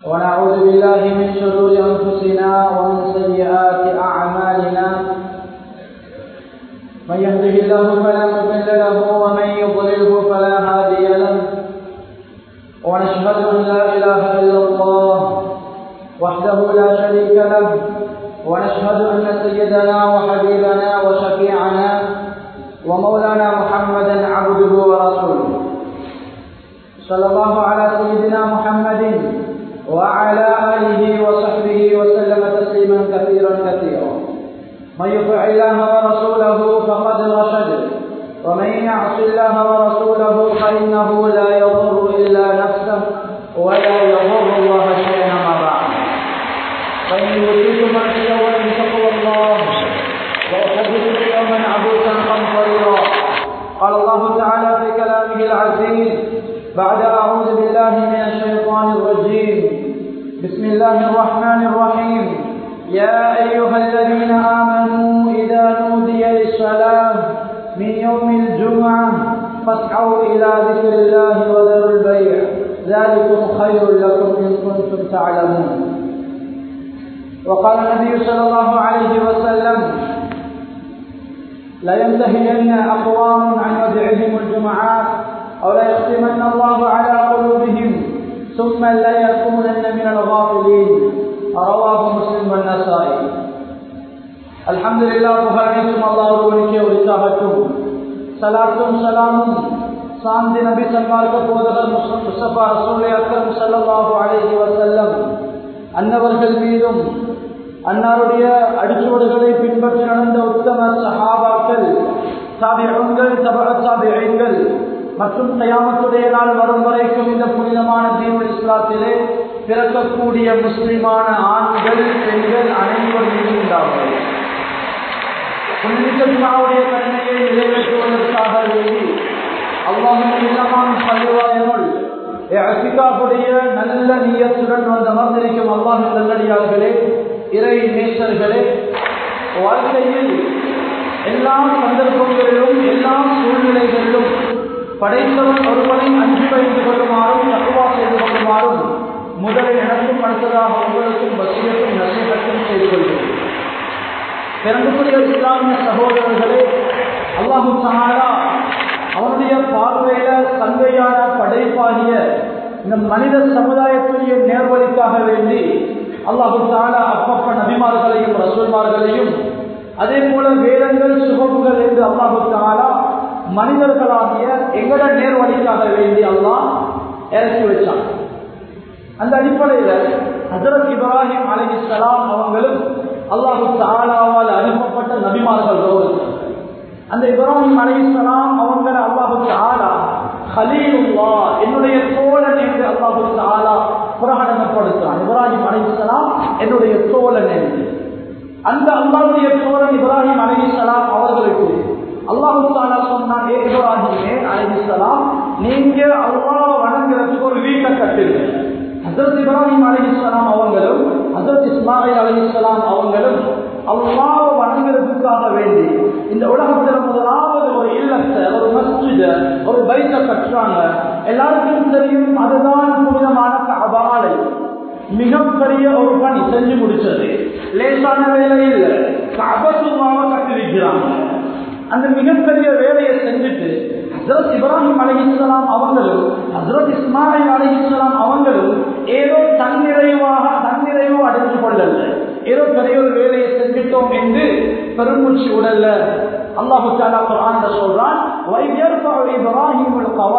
ونعوذ بالله من شرور أنفسنا ومن سيئات أعمالنا من يهده الله فلا مضل له ومن يضلله فلا هادي له ونشهد أن لا إله إلا الله وحده لا شريك له ونشهد أن سيدنا وحبيبنا وشفيعنا ومولانا محمدا عبده ورسوله صلى الله على سيدنا محمد وعلى آله وصحبه وسلم تسليما كثيرا كثيرا من يطع الله ورسوله فقد رشد ومن يعص الله ورسوله فإنه لا يضر إلا نفسه ولا يضر الله شيئا ما بعد فإن يوصيكم أن من تقوى الله وأحدثكم يوما عبوسا قمطريرا قال الله تعالى في كلامه العزيز بعد أعوذ بالله من الشيطان الرجيم بسم الله الرحمن الرحيم يا أيها الذين آمنوا إذا نودي للصلاة من يوم الجمعة فاسعوا إلى ذكر الله وذروا البيع ذلكم خير لكم إن كنتم تعلمون وقال النبي صلى الله عليه وسلم لينتهين أقوام عن ودعهم الجمعات أو ليختمن الله على قلوبهم ثم ليكونن من الغافلين رواه مسلم والنسائي الحمد لله புகழனைத்தும் அல்லாஹ் ஒருவனுக்கே உரித்தாகட்டும் சலாத்தும் சலாமும் சாந்தி நபி சன்மார்க்க போதகர் முஸ்தபா ரசூலை அக்கரம் சல்லாஹூ அலைஹி வசல்லம் அன்னவர்கள் மீதும் அன்னாருடைய அடிச்சுவடுகளை பின்பற்றி நடந்த உத்தம சஹாபாக்கள் சாபியங்கள் தபக சாபியங்கள் மற்றும் தயாமத்துடைய நாள் வரும் வரைக்கும் இந்த புனிதமான தீவுல் இஸ்லாத்திலே பிறக்கக்கூடிய முஸ்லிமான ஆண்கள் பெண்கள் அனைவரும் இருக்கின்றார்கள் புனிதமாவுடைய தன்மையை நிறைவேற்றுவதற்காக வேண்டி அல்லாஹும் இல்லமான பள்ளிவாயனுள் அசிகாவுடைய நல்ல நீயத்துடன் வந்து அமர்ந்திருக்கும் அல்லாஹ் நல்லடியார்களே இறை நேசர்களே வாழ்க்கையில் எல்லா சந்தர்ப்பங்களிலும் எல்லா சூழ்நிலைகளிலும் படைத்தவன் ஒருவனை அஞ்சு வைத்து கொள்ளுமாறும் தக்குவா செய்து கொள்ளுமாறும் முதலில் எனக்கும் அடுத்ததாக உங்களுக்கும் வசியத்தும் நசீகத்தும் செய்து கொள்கிறேன் பிறந்தக்கூடிய இஸ்லாமிய சகோதரர்களே அல்லாஹு சஹாரா அவனுடைய பார்வையில தந்தையான படைப்பாகிய இந்த மனித சமுதாயத்துடைய நேர்வழிக்காக வேண்டி அல்லாஹு தாலா அப்பப்ப நபிமார்களையும் ரசூல்மார்களையும் அதே போல வேதங்கள் சுகமுகள் என்று அல்லாஹு தாலா மனிதர்களாகிய எங்கட நேர்வழிக்காக வேண்டி அல்லாஹ் இறக்கி வச்சான் அந்த அடிப்படையில் ஹசரத் இப்ராஹிம் அலி சலாம் அவங்களும் அல்லாஹு தாலாவால் அனுப்பப்பட்ட நபிமார்கள் அந்த இப்ராஹிம் அலி சலாம் அவங்கள அல்லாஹு தாலா ஹலீலுல்லா என்னுடைய தோழன் என்று அல்லாஹு தாலா புரகடனப்படுத்துறான் இப்ராஹிம் அலி சலாம் என்னுடைய தோழன் என்று அந்த அல்லாவுடைய தோழன் இப்ராஹிம் அலி சலாம் அவர்களுக்கு அல்லாஹு தாலா சொன்னான் ஏ இப்ராஹிமே அலிசலாம் நீங்க அல்லாஹ் வணங்குறதுக்கு ஒரு வீட்டை கட்டுங்க ஹசரத் இப்ராஹிம் அலிஸ்லாம் அவங்களும் ஹசரத் இஸ்மாயில் அலிஸ்லாம் அவங்களும் அல்லாஹ் வணங்குறதுக்காக வேண்டி இந்த உலகத்தில் முதலாவது ஒரு இல்லத்தை ஒரு மஸ்ஜித ஒரு பைத்தை கட்டுறாங்க எல்லாருக்கும் தெரியும் அதுதான் புனிதமான கபாலை மிகப்பெரிய ஒரு பணி செஞ்சு முடிச்சது லேசான வேலை இல்லை கபத்துமாவை கட்டிருக்கிறாங்க அந்த மிகப்பெரிய வேலையை செஞ்சுட்டு ஹசரத் இப்ராஹிம் அலிஹிஸ்லாம் அவங்களும் ஹசரத் இஸ்மாயில் அலிஹிஸ்லாம் அவங்களும் ஏதோ தன்னிறைவாக தன்னிறைவு அடைந்து கொள்ளல ஏதோ பெரிய ஒரு வேலையை செஞ்சிட்டோம் என்று பெருமூச்சு உடல்ல அல்லாஹு தாலா குரான் சொல்றான் இப்ராஹிம்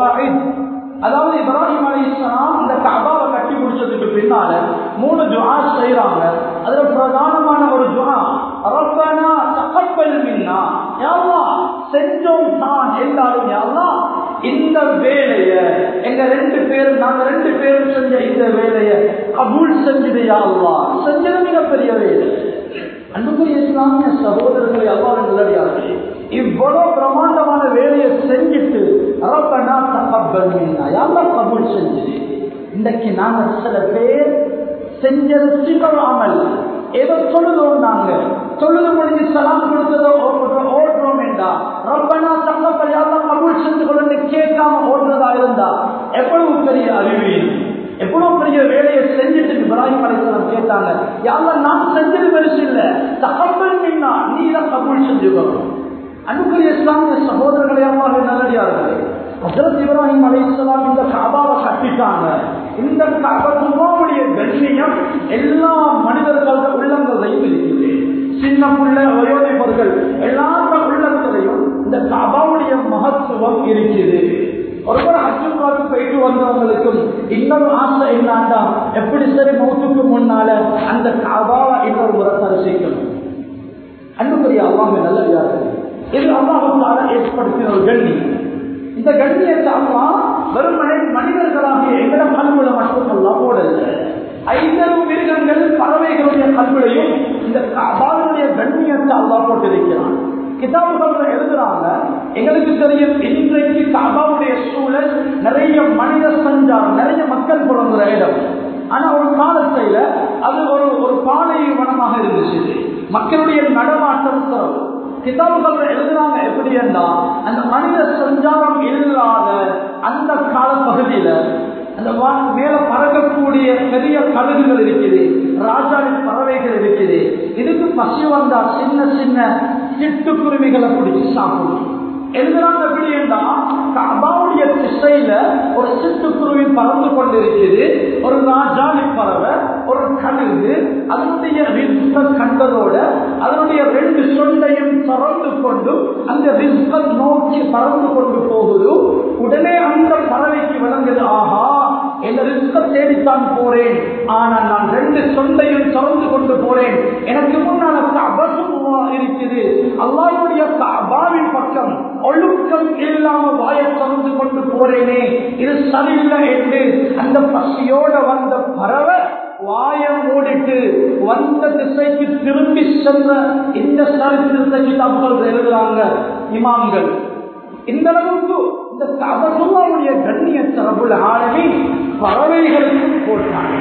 அதாவது இப்ராஹிம் அலி இஸ்லாம் இந்த கபாவை கட்டி முடிச்சதுக்கு பின்னால மூணு துவா செய்யறாங்க அதுல பிரதானமான ஒரு துவா ரப்பனா தகப்பல் மின்னா யாவா செஞ்சோம் தான் எல்லாரும் யாவா இந்த வேலைய எங்க ரெண்டு பேரும் நாங்க ரெண்டு பேரும் செஞ்ச இந்த வேலைய கபூல் செஞ்சது யாவா செஞ்சது மிகப்பெரிய வேலை அன்புக்குரிய இஸ்லாமிய சகோதரர்களை அவ்வாறு நல்லடியார்கள் இவ்வளவு பிரமாண்டமான வேலையை செஞ்சுட்டு ரப்பனா தகப்பல் மின்னா யாவா கபூல் செஞ்சது இன்றைக்கு நாங்க சில பேர் செஞ்சது சிவராமல் ஏதோ சொல்லுதோம் நாங்க தொழுது முடிஞ்சு சலாம் கொடுத்ததோ ஓடுறோம் என்றா ரப்பனா தங்கப்பையால கபூல் செஞ்சு கொண்டு கேட்காம ஓடுறதா இருந்தா எவ்வளவு பெரிய அறிவியல் எவ்வளவு பெரிய வேலையை செஞ்சுட்டு யாரெல்லாம் நான் செஞ்சது பெருசு இல்ல தகவல் மின்னா நீ இதை கபூல் செஞ்சுக்கணும் அன்புக்குரிய இஸ்லாமிய சகோதரர்களே அம்மாவே நல்லடியார்களே ஹசரத் இப்ராஹிம் அலைஹிஸ்ஸலாம் இந்த காபாவை கட்டிட்டாங்க இந்த காபத்துமாவுடைய கண்ணியம் எல்லா மனிதர்களோட உள்ளங்களையும் இருக்குது சின்ன புள்ள வயோதிபர்கள் எல்லாரோட உள்ளத்திலையும் இந்த காபாவுடைய மகத்துவம் இருக்குது ஒருவர் அச்சுக்காவுக்கு போயிட்டு வந்தவங்களுக்கும் இன்னொரு ஆசை என்னாண்டா எப்படி சரி மௌத்துக்கு முன்னால அந்த காபாவை இன்னொரு முறை தரிசிக்கணும் அன்புக்குரிய அல்லாம நல்லதார்கள் இது அல்லாஹால ஏற்படுத்தின ஒரு கண்ணியம் இந்த கண்ணியத்தை அம்மா வெறுமனை மனிதர்களாகிய எங்கட கல்வில மட்டுமல்ல போடல ஐந்தரு மிருகங்கள் பறவைகளுடைய கல்விலையும் இந்த அபாவுடைய கண்ணியத்தை அல்லா போட்டிருக்கிறான் கிதாபுகள் எழுதுறாங்க எங்களுக்கு தெரியும் இன்றைக்கு காபாவுடைய சூழல் நிறைய மனித சஞ்சாரம் நிறைய மக்கள் புலங்குற இடம் ஆனா ஒரு காலத்துல அது ஒரு ஒரு பாலை வனமாக இருந்துச்சு மக்களுடைய நடமாட்டம் சிறப்பு கிதாபுகள் எழுதுறாங்க எப்படி என்றா அந்த மனித சஞ்சாரம் இல்லாத அந்த கால பகுதியில அந்த மேல பறக்கக்கூடிய பெரிய கழுகுகள் இருக்குது ராஜாவின் பறவைகள் இருக்குது இதுக்கு பசி வந்தா சின்ன சின்ன சிட்டுக்குருவிகளை பிடிச்சி சாப்பிடும் எழுதுறாங்க எப்படி என்றா கபாவுடைய திசையில ஒரு சிட்டுக்குருவி பறந்து கொண்டிருக்குது ஒரு ராஜாவி பறவை ஒரு கழுகு அதனுடைய ரிஸ்க கண்டதோட அதனுடைய ரெண்டு சொண்டையும் திறந்து கொண்டு அந்த ரிஸ்க நோக்கி பறந்து கொண்டு போகுது உடனே அந்த பறவைக்கு விளங்குது ஆஹா இந்த ரிஸ்க தேடித்தான் போறேன் ஆனால் நான் ரெண்டு சொந்தையும் திறந்து கொண்டு போறேன் எனக்கு முன்னால் அபசுமா இருக்குது அல்லாஹுடைய அபாவின் பக்கம் ஒழுக்கம் இல்லாம வாயை திறந்து கொண்டு போறேனே இது சரியில்லை என்று அந்த பசியோட வந்த பறவை வாயம் மூடிட்டு வந்த திசைக்கு திரும்பி சென்ற இந்த சரித்திரத்தை தகவல் எழுதுறாங்க இமாம்கள் இந்த அளவுக்கு இந்த கபசுல்லாவுடைய கண்ணியத்தை ரபுல் ஆளுமை பறவைகளுக்கும் போட்டாங்க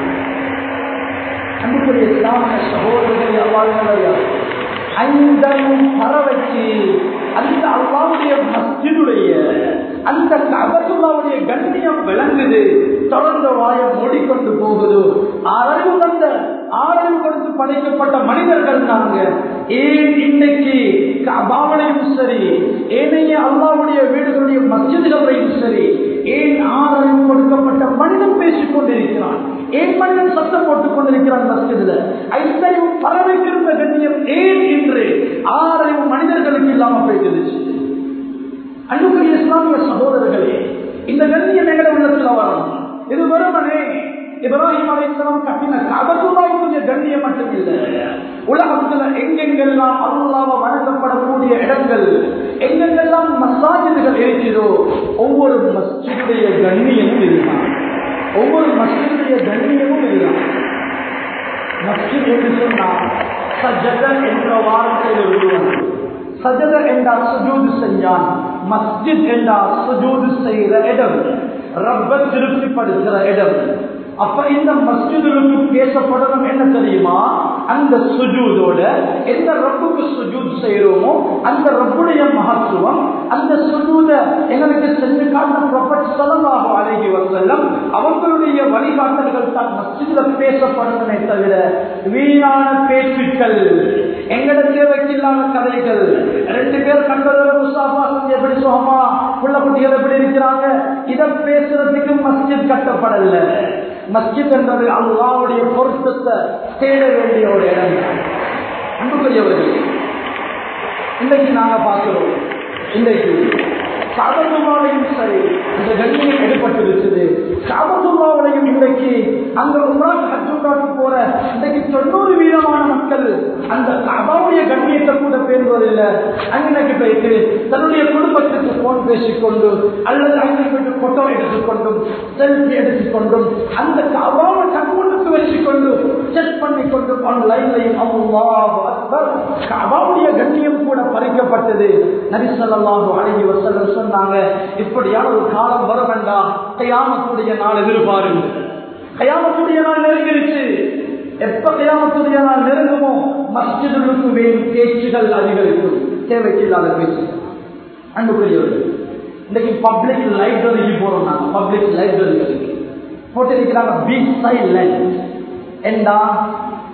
அன்புக்குரிய இஸ்லாமிய சகோதரர்கள் அவ்வாறு அந்த பறவைக்கு அந்த அல்லாவுடைய மஸ்ஜிதுடைய அந்த கபசுல்லாவுடைய கண்ணியம் விளங்குது தொடர்ந்த வாயம் மூடிக்கொண்டு போகுது ஆறறிவு வந்த ஆறறிவு கொடுத்து படைக்கப்பட்ட மனிதர்கள் நாங்க ஏன் இன்னைக்கு கபாவனையும் சரி ஏனைய அல்லாவுடைய வீடுகளுடைய மஸ்ஜிதுகளையும் சரி ஏன் ஆறறிவு கொடுக்கப்பட்ட மனிதன் பேசிக் கொண்டிருக்கிறான் ஏன் மனிதன் சத்தம் போட்டுக் கொண்டிருக்கிறான் மஸ்ஜிதுல ஐந்தறிவு பறவைக்கு இருந்த கண்ணியம் ஏன் இன்று ஆறறிவு மனிதர்களுக்கு இல்லாம போயிட்டு அன்புக்குரிய இஸ்லாமிய சகோதரர்களே இந்த கண்ணியம் எங்கட உள்ளத்துல வரணும் இது வெறுமனே இப்ராஹிம் அலைஹிஸ்ஸலாம் கட்டின கபத்துல்லாவுடைய கண்ணியம் மட்டும் இல்லை உலகத்துல எங்கெங்கெல்லாம் அல்லாஹ்வை வணங்கப்படக்கூடிய இடங்கள் எங்கெங்கெல்லாம் மசாஜிதுகள் இருக்கிறதோ ஒவ்வொரு மஸ்ஜிதுடைய கண்ணியமும் இதுதான் ஒவ்வொரு மஸ்ஜிதுடைய கண்ணியமும் இதுதான் மஸ்ஜித் என்று சொன்னால் சஜத என்ற வார்த்தையில் உருவம் சஜத என்றால் சுஜூது செஞ்சான் மஸ்ஜித் என்றால் சுஜூது செய்கிற இடம் ரப்ப திருப்திப்படுத்துகிற இடம் அப்ப இந்த மஸ்ஜிதுக்கு பேசப்படணும் என்ன தெரியுமா அந்த சுஜூதோட எந்த ரப்புக்கு சுஜூத் செய்யறோமோ அந்த ரப்புடைய மகத்துவம் அந்த சுஜூத எங்களுக்கு சென்று காட்ட ப்ரொஃபட் சொல்லலாக அழகி வசல்லம் அவங்களுடைய வழிகாட்டல்கள் தான் மஸ்ஜிதுல பேசப்படணுமே தவிர வீணான பேச்சுக்கள் எங்கட தேவைக்கு இல்லாத கதைகள் ரெண்டு பேர் கண்டதோட முசாஃபா எப்படி சுகமா புள்ள குட்டிகள் எப்படி இருக்கிறாங்க இதை பேசுறதுக்கு மஸ்ஜித் கட்டப்படல மஸ்ஜித் என்பது அல்லாவுடைய பொருத்தத்தை தேட வேண்டிய ஒரு இடம் அன்புக்குரியவர்கள் இன்றைக்கு நாங்க பார்க்கிறோம் இன்றைக்கு காபத்துமாவையும் சரி அந்த கண்ணியம் எடுப்பட்டிருக்குது காபத்துமாவிலையும் இன்றைக்கு அங்க உமரான் ஹஜ்ஜுக்காக்கு போற இன்றைக்கு தொண்ணூறு வீதமான மக்கள் அந்த அபாவுடைய கண்ணியத்தை கூட பேருவதில்லை அன்னைக்கு போயிட்டு தன்னுடைய குடும்பத்துக்கு போன் பேசிக்கொண்டு அல்லது அங்கே போயிட்டு போட்டோ எடுத்துக்கொண்டும் செல்ஃபி எடுத்துக்கொண்டும் அந்த அபாவை கண்முன்னுக்கு வச்சுக்கொண்டு செக் பண்ணிக்கொண்டு ஆன்லைன்லையும் அல்லாஹ் அக்பர் அபாவுடைய கண்ணியம் கூட பறிக்கப்பட்டது நரிசல்லாஹு அழகி வசல்லம் சொன்னாங்க இப்படியான ஒரு காலம் வர வேண்டாம் கையாமத்துடைய நாள் எதிர்பாருங்க கையாமத்துடைய நாள் நெருங்கிருச்சு எப்ப கையாமத்துடைய நாள் நெருங்குமோ மஸ்ஜிதுக்கு வேணும் பேச்சுகள் அதிகரிக்கும் தேவைக்கு இல்லாத பேச்சு அன்புக்குரியவர்கள் இன்னைக்கு பப்ளிக் லைப்ரரிக்கு போறோம் நாங்க பப்ளிக் லைப்ரரிகளுக்கு போட்டிருக்கிறாங்க பி சைலண்ட் என்றா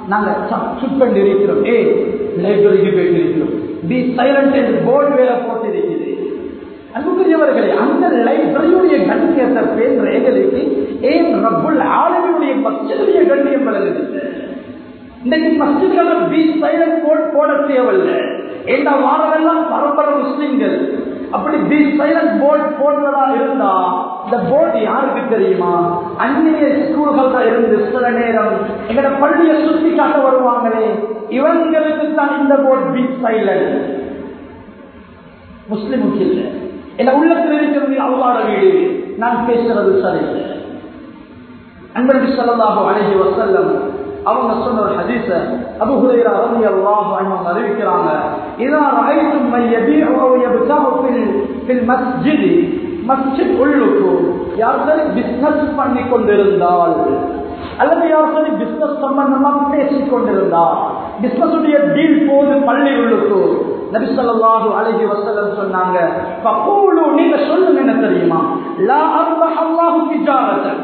நாங்க சுப்பண்டு இருக்கிறோம் ஏ லைப்ரரிக்கு போயிட்டு இருக்கிறோம் பி சைலண்ட் என்று போர்டு வேலை போட்டு இருக்குது அன்புக்குரியவர்களே அந்த லைப்ரரியுடைய கண்ணியத்தை பேர் எங்களுக்கு ஏன் ரப்புல் ஆளுமையுடைய பச்சனுடைய கண்ணியம் விளங்குது இன்னைக்கு மஸ்ஜித்களை பி சைலண்ட் போர்டு போட தேவையில்லை இந்த வாரமெல்லாம் பரம்பரை முஸ்லிம்கள் அப்படி பி சைலண்ட் போர்டு போடுறதா இருந்தா இந்த போர்டு யாருக்கு தெரியுமா அந்நிய ஸ்கூல்கள் இருந்து சில நேரம் எங்கட பள்ளியை சுத்தி காட்ட வருவாங்களே இவங்களுக்கு தான் இந்த போர்டு பி சைலண்ட் முஸ்லிமுக்கு இல்லை என் உள்ளத்தில் இருக்கிறது அல்லாட வீடு நான் பேசுறது சரியில்லை அன்பருக்கு சொல்லலாக அழகி வசல்லம் அவங்க சொன்ன ஒரு ஹதீஸ அபு ஹுரைரா ரலியல்லாஹு அன்ஹு அறிவிக்கிறாங்க இதா ரஅய்தும் மன் யபீஉ அவ் யப்தஹு ஃபில் ஃபில் மஸ்ஜித் மஸ்ஜித் உள்ளுக்கு யார் சரி பிசினஸ் பண்ணி கொண்டிருந்தால் அல்லது யார் சரி பிசினஸ் சம்பந்தமா பேசிக் கொண்டிருந்தால் பிசினஸ் உடைய டீல் போது பள்ளி உள்ளுக்கு நபி ஸல்லல்லாஹு அலைஹி வஸல்லம் சொன்னாங்க ஃபகூலு நீங்க சொல்லுங்க என்ன தெரியுமா லா அர்பஹ அல்லாஹு திஜாரத்தன்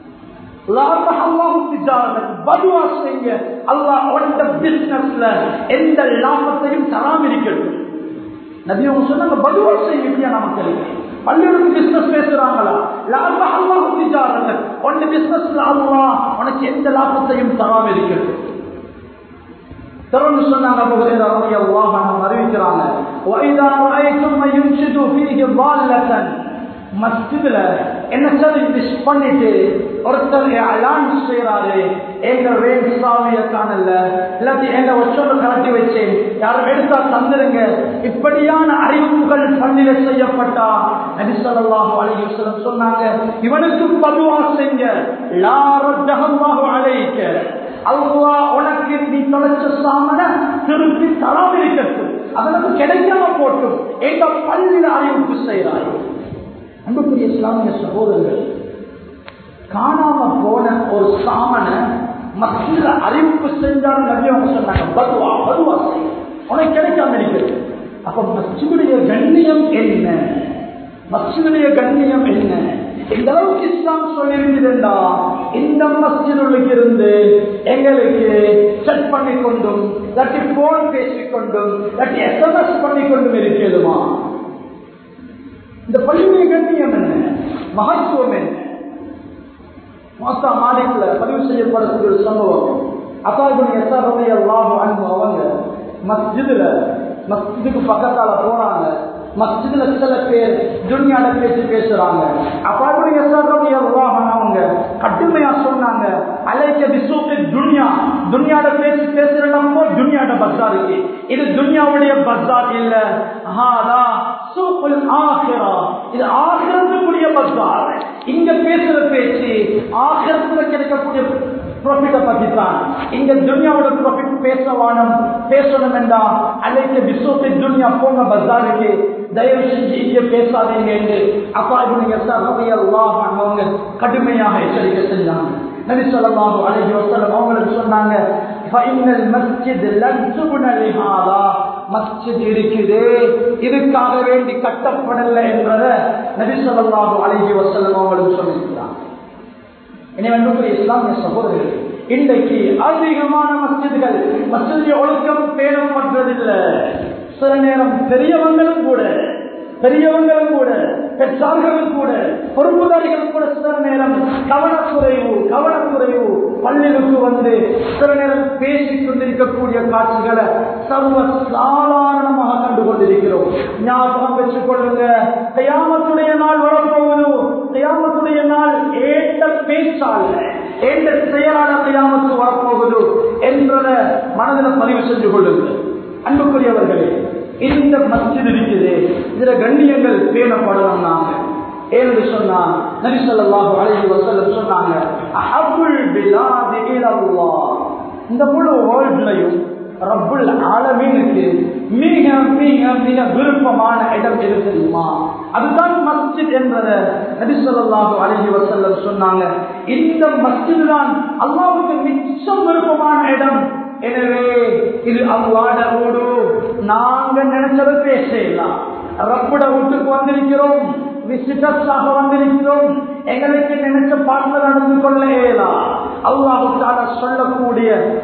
எந்த லாபத்தையும் தராம இருக்கட்டும் நபி அவங்க சொன்னாங்க பதுவா செய்ய நமக்கு பள்ளியோட பிசினஸ் பேசுறாங்களா லாப அல்லாஹ் திஜாரங்க உன் பிசினஸ்ல அல்லாஹ் உனக்கு எந்த லாபத்தையும் தராம இருக்கட்டும் தொடர்ந்து சொன்னாங்க அபூ ஹுரைரா ரலியல்லாஹு அன்ஹு அறிவிக்கிறாங்க وَإِذَا رَأَيْتُم مَّن يُنْشِدُ فِيهِ ضَالَّةً மஸ்ஜிதுல என்ன சார் விஷ் பண்ணிட்டு ஒருத்தர் அலான் செய்யறாரு எங்க வேன் சாவிய காணல இல்லாட்டி எங்க ஒற்றோட கலட்டி வச்சேன் யாரும் எடுத்தா தந்துருங்க இப்படியான அறிவிப்புகள் பள்ளியில செய்யப்பட்டா நபிசல்லாஹு அலைஹி வஸல்லம் சொன்னாங்க இவனுக்கு பதுவா செஞ்ச லாரஜஹல்லாஹு அலைக்க அல்லாஹ் உனக்கு நீ தொலைச்ச சாமன திருப்பி தராம இருக்கட்டும் அதற்கு கிடைக்காம போட்டும் எங்க பள்ளியில அறிவிப்பு செய்யறாரு அன்புக்குரிய இஸ்லாமிய சகோதரர்கள் காணாம போன ஒரு சாமன மத்தியில அறிவிப்பு செஞ்சாலும் நபி அவங்க சொன்னாங்க பதுவா பதுவா செய்ய உனக்கு கிடைக்காம இருக்கிறது அப்ப மஸ்ஜிதுடைய கண்ணியம் என்ன மஸ்ஜிதுடைய கண்ணியம் என்ன இந்த அளவுக்கு இஸ்லாம் சொல்லியிருக்கிறதா இந்த மஸ்ஜிதுக்கு இருந்து எங்களுக்கு செட் பண்ணி கொண்டும் இல்லாட்டி போன் பேசிக்கொண்டும் இல்லாட்டி எஸ்எம்எஸ் பண்ணி கொண்டும் இருக்கிறதுமா இந்த பள்ளியுடைய கண்ணியம் என்ன மகத்துவம் என்ன மாசா மாலிக்ல பதிவு செய்யப்படக்கூடிய ஒரு சம்பவம் அப்பாவுடைய எஸ்ஆர்டைய லாப அன்பு அவங்க மஸ்ஜிதுல மஸ்ஜிதுக்கு பக்கத்தால போறாங்க மஸ்ஜிதுல சில பேர் துன்யாட பேசி பேசுறாங்க அப்பாவுடைய எஸ்ஆர்டைய லாபம் அவங்க கடுமையா சொன்னாங்க அலைக்க விசூக்கு துன்யா துன்யாட பேசி பேசுறப்போ துன்யாட பஸ்ஸாருக்கு இது துன்யாவுடைய பஸ்ஸார் இல்ல ஆஹா சூக்குல் ஆஹிரா இது ஆகிரத்துக்குரிய பஸ்ஸார் இங்க பேசுற பேச்சு ஆகிரத்துல கிடைக்கக்கூடிய ப்ராஃபிட்டை பத்தி தான் இங்க துன்யாவோட ப்ராஃபிட் பேசவானம் பேசணும் என்றா அன்னைக்கு விஸ்வத்தை துன்யா போங்க பஸ்ஸாருக்கு தயவு செஞ்சு இங்க பேசாதீங்க என்று அப்பா இவனுங்க எல்லாம் அவங்க கடுமையாக எச்சரிக்கை செஞ்சாங்க நபி ஸல்லல்லாஹு அலைஹி வஸல்லம் அவங்களுக்கு சொன்னாங்க ஃபைனல் மஸ்ஜித் லன் துப்ன லிஹாதா மஸ்ஜித் இருக்குது இதுக்காக வேண்டி கட்டப்படல என்றத நபி ஸல்லல்லாஹு அலைஹி வஸல்லம் அவங்களுக்கு சொல்லியிருக்கிறாங்க எனவே அன்புக்குரிய இஸ்லாமிய சகோதரர்கள் இன்றைக்கு அதிகமான மஸ்ஜிதுகள் மஸ்ஜிதிய ஒழுக்கம் பேணப்படுறதில்லை சில நேரம் பெரியவங்களும் கூட பெரியவங்களும் கூட பெற்றார்களும் கூட பொறுப்புதாரிகள் கூட சில நேரம் கவனக்குறைவு கவனக்குறைவு பள்ளிகளுக்கு வந்து சில நேரம் பேசிக் கொண்டிருக்கக்கூடிய காட்சிகளை சர்வ சாதாரணமாக கண்டு கொண்டிருக்கிறோம் ஞாபகம் வச்சுக் கொள்ளுங்க கயாமத்துடைய நாள் வரப்போகுது கயாமத்துடைய நாள் ஏற்ற பேச்சால ஏற்ற செயலான கயாமத்து வரப்போகுது என்றத மனதில் பதிவு செஞ்சு கொள்ளுங்கள் அன்புக்குரியவர்களே இந்த மஸ்ஜித் இருக்குது இதுல கண்ணியங்கள் பேணப்படலாம் நாங்க ஏன்னு சொன்னா நபி ஸல்லல்லாஹு அலைஹி வஸல்லம் சொன்னாங்க அஹப்புல் பிலாதி இலல்லாஹ் இந்த முழு வேர்ல்ட்லயும் ரப்புல் ஆலமீனுக்கு மிக மிக மிக விருப்பமான இடம் எது தெரியுமா அதுதான் மஸ்ஜித் என்பத நபி ஸல்லல்லாஹு அலைஹி வஸல்லம் சொன்னாங்க இந்த மஸ்ஜித் தான் அல்லாஹ்வுக்கு மிச்சம் விருப்பமான இடம் எனவே இது அல்லாட ஊடு நாங்க நினைச்சதை பேசலாம் ரப்புட வீட்டுக்கு வந்திருக்கிறோம் விசிட்டர்ஸாக வந்திருக்கிறோம் எங்களுக்கு நினைச்ச பாட்டில் நடந்து கொள்ள இயலாம் அல்லாஹுக்காக சொல்லக்கூடிய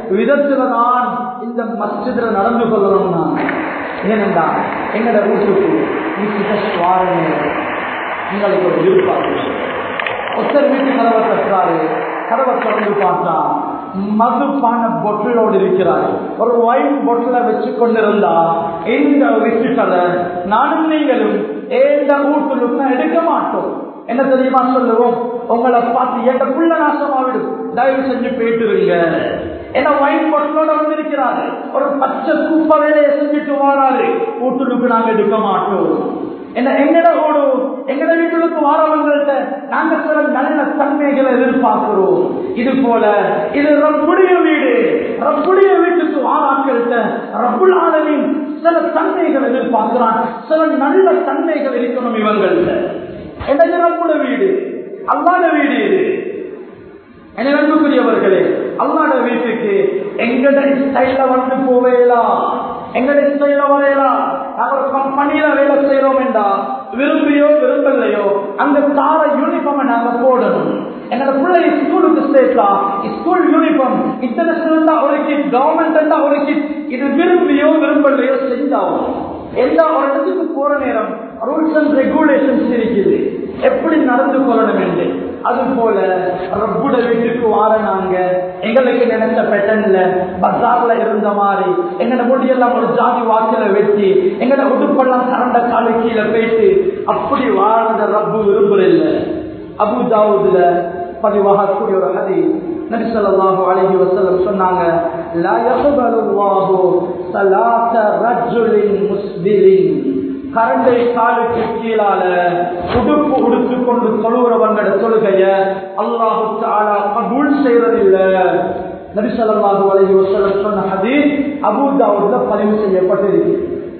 விதத்துல தான் இந்த மஸ்ஜிதுல நடந்து கொள்ளணும் நான் ஏனென்றா எங்கட வீட்டுக்கு நிச்சய சுவாரணை உங்களுக்கு ஒரு விருப்பம் ஒருத்தர் வீட்டு கதவை தட்டுறாரு கதவை திறந்து பார்த்தா மதுப்பான பொட்டிலோடு இருக்கிறார் ஒரு ஒயின் பொட்டில வச்சு கொண்டிருந்தா இந்த விட்டுகளை நானும் நீங்களும் ஏந்த வீட்டுல எடுக்க மாட்டோம் என்ன தெரியுமா சொல்லுவோம் உங்களை பார்த்து எந்த புள்ள நாசமாவிடும் தயவு செஞ்சு போயிட்டுருங்க ஏன்னா ஒயின் பொட்டிலோட வந்திருக்கிறாரு ஒரு பச்சை குப்ப வேலையை செஞ்சுட்டு வராரு வீட்டுக்கு நாங்க எடுக்க மாட்டோம் என்ன எங்கட ஓடு எங்கட வீட்டுக்கு வாரவங்கள்ட்ட நாங்க சில நல்ல தன்மைகளை எதிர்பார்க்கிறோம் இது போல இது ரப்புடைய வீடு ரப்புடைய வீட்டுக்கு வாராக்கள்கிட்ட ரப்புல் ஆலமின் சில தன்மைகள் எதிர்பார்க்கிறான் சில நல்ல தன்மைகள் இருக்கணும் இவங்கள்ட்ட என்னது ரப்புடைய வீடு அல்லாத வீடு இது என அன்புக்குரியவர்களே அல்லாட வீட்டுக்கு எங்கட ஸ்டைல வந்து போவேலாம் எங்கட ஸ்டைல வரையலாம் நாங்க ஒரு கம்பெனியில வேலை செய்யறோம் என்றா விரும்பியோ விரும்பலையோ அந்த தார யூனிஃபார்ம் நாங்க போடணும் என்னோட பிள்ளை ஸ்கூலுக்கு சேர்க்கலாம் ஸ்கூல் யூனிஃபார்ம் இன்டர்நேஷனல் தான் ஒரு கிட் கவர்மெண்ட் தான் ஒரு கிட் இது விரும்பியோ விரும்பலையோ செஞ்சாகும் எல்லா ஒரு இடத்துக்கு போற நேரம் ரூல்ஸ் அண்ட் ரெகுலேஷன்ஸ் இருக்குது எப்படி நடந்து கொள்ளணும் என்று அது போல ரப்புட வீட்டுக்கு வார நாங்க எங்களுக்கு நினைச்ச பெட்டன்ல பசார்ல இருந்த மாதிரி எங்கட முடியெல்லாம் ஒரு ஜாதி வாக்கில வெட்டி எங்கட உடுப்பெல்லாம் கரண்ட காலு கீழே போயிட்டு அப்படி வாழ்ந்த ரப்பு விரும்புறில்ல அபு தாவூதுல பதிவாகக்கூடிய ஒரு ஹதி நபி ஸல்லல்லாஹு அலைஹி வஸல்லம் சொன்னாங்க லா யக்பலு அல்லாஹு ஸலாத்த ரஜுலின் முஸ்பிலின் கரண்டை காலுக்கு கீழால உடுப்பு உடுத்து கொண்டு தொழுகிறவங்களோட தொழுகைய அல்லாஹு தாலா கபூல் செய்யறதில்ல நபி ஸல்லல்லாஹு அலைஹி வஸல்லம் சொன்ன ஹதீஸ் அபூ தாவூத்ல பதிவு செய்யப்பட்டிருக்கு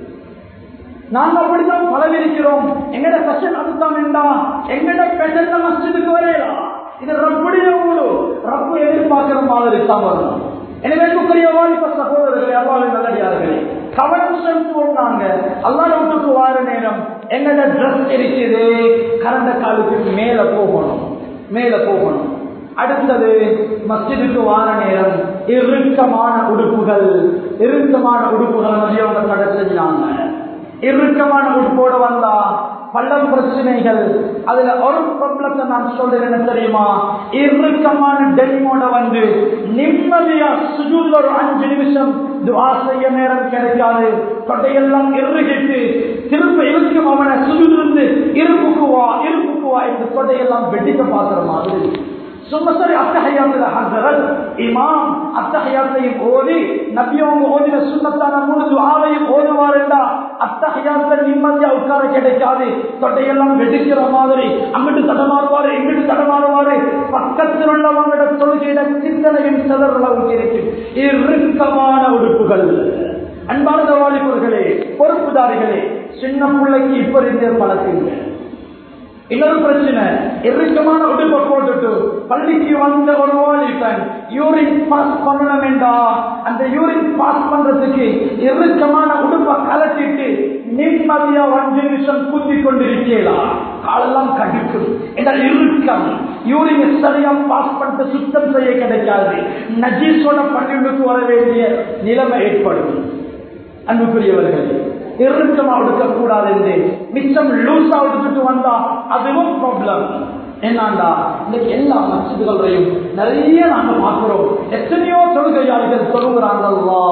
நாங்க அப்படித்தான் பலவிருக்கிறோம் எங்கட ஃபேஷன் அதுதான் வேண்டாம் எங்கட ஃபேஷன் மஸ்ஜிதுக்கு வரையலாம் இது ரப்புடைய ஊரு ரப்பு எதிர்பார்க்கிற மாதிரி தான் வரணும் எனவே குக்கரிய வாலிப சகோதரர்களே அல்லாவின் நல்லடியார்களே கவனம் செலுத்துவோம் நாங்க அல்லாத வீட்டுக்கு வார நேரம் எங்கட ட்ரெஸ் இருக்குது கரண்ட காலுக்கு மேல போகணும் மேல போகணும் அடுத்தது மஸ்ஜிதுக்கு வார நேரம் இறுக்கமான உடுப்புகள் இறுக்கமான உடுப்புகள் நதியவங்க கடை செஞ்சாங்க இறுக்கமான உடுப்போட வந்தா பள்ளம் பிரச்சனைகள் அதுல ஒரு ப்ராப்ளத்தை நான் சொல்றேன் என்ன தெரியுமா இறுக்கமான டெனிமோட வந்து நிம்மதியா சுஜூல் ஒரு அஞ்சு நிமிஷம் துவா செய்ய நேரம் கிடைக்காது தொட்டையெல்லாம் இறுகிட்டு திரும்ப இருக்கும் அவனை சுஜூலிருந்து இருப்புக்கு வா இருப்புக்கு வா என்று தொட்டையெல்லாம் வெட்டிக்க பார்க்கிற மாதிரி சும்மா சரி அத்தகையாத்துல ஹசரத் இமாம் அத்தகையாத்தையும் ஓதி நபியவங்க ஓதின சுண்ணத்தான மூணு துஆவையும் ஓதுவாருண்டா அத்தகையாத்துல நிம்மதியா உட்கார கிடைக்காது தொட்டையெல்லாம் வெடிக்கிற மாதிரி அங்கிட்டு தடமாறுவாரு இங்கிட்டு தடமாறுவாரு பக்கத்தில் உள்ளவங்களோட தொழுகையிட சிந்தனையும் சிதறளவுக்கு இருக்கும் இறுக்கமான உடுப்புகள் அன்பார்ந்த வாலிபர்களே பொறுப்புதாரிகளே சின்ன பிள்ளைக்கு இப்ப இருந்தே பழக்குங்க இன்னொரு பிரச்சனை இறுக்கமான உடுப்பை போட்டுட்டு பள்ளிக்கு வந்த ஒரு வாலிபன் யூரின் பாஸ் பண்ணணும் என்றா அந்த யூரின் பாஸ் பண்றதுக்கு இறுக்கமான உடுப்பை கலட்டிட்டு நிம்மதியா அஞ்சு நிமிஷம் கூத்தி கொண்டிருக்கலாம் காலெல்லாம் கடிக்கும் என்றால் இறுக்கம் யூரின் சரியா பாஸ் பண்ணிட்டு சுத்தம் செய்ய கிடைக்காது நஜீஸோட பள்ளிகளுக்கு வர வேண்டிய நிலைமை ஏற்படும் அன்புக்குரியவர்கள் இறுக்கமா எடுக்கக்கூடாது என்று மிச்சம் லூஸா எடுத்துட்டு வந்தா அதுவும் ப்ராப்ளம் என்னண்டா இன்னைக்கு எல்லா மசிதுகளையும் நிறைய நாங்க பார்க்கிறோம் எத்தனையோ தொழுகையாளிகள் சொல்லுகிறாங்க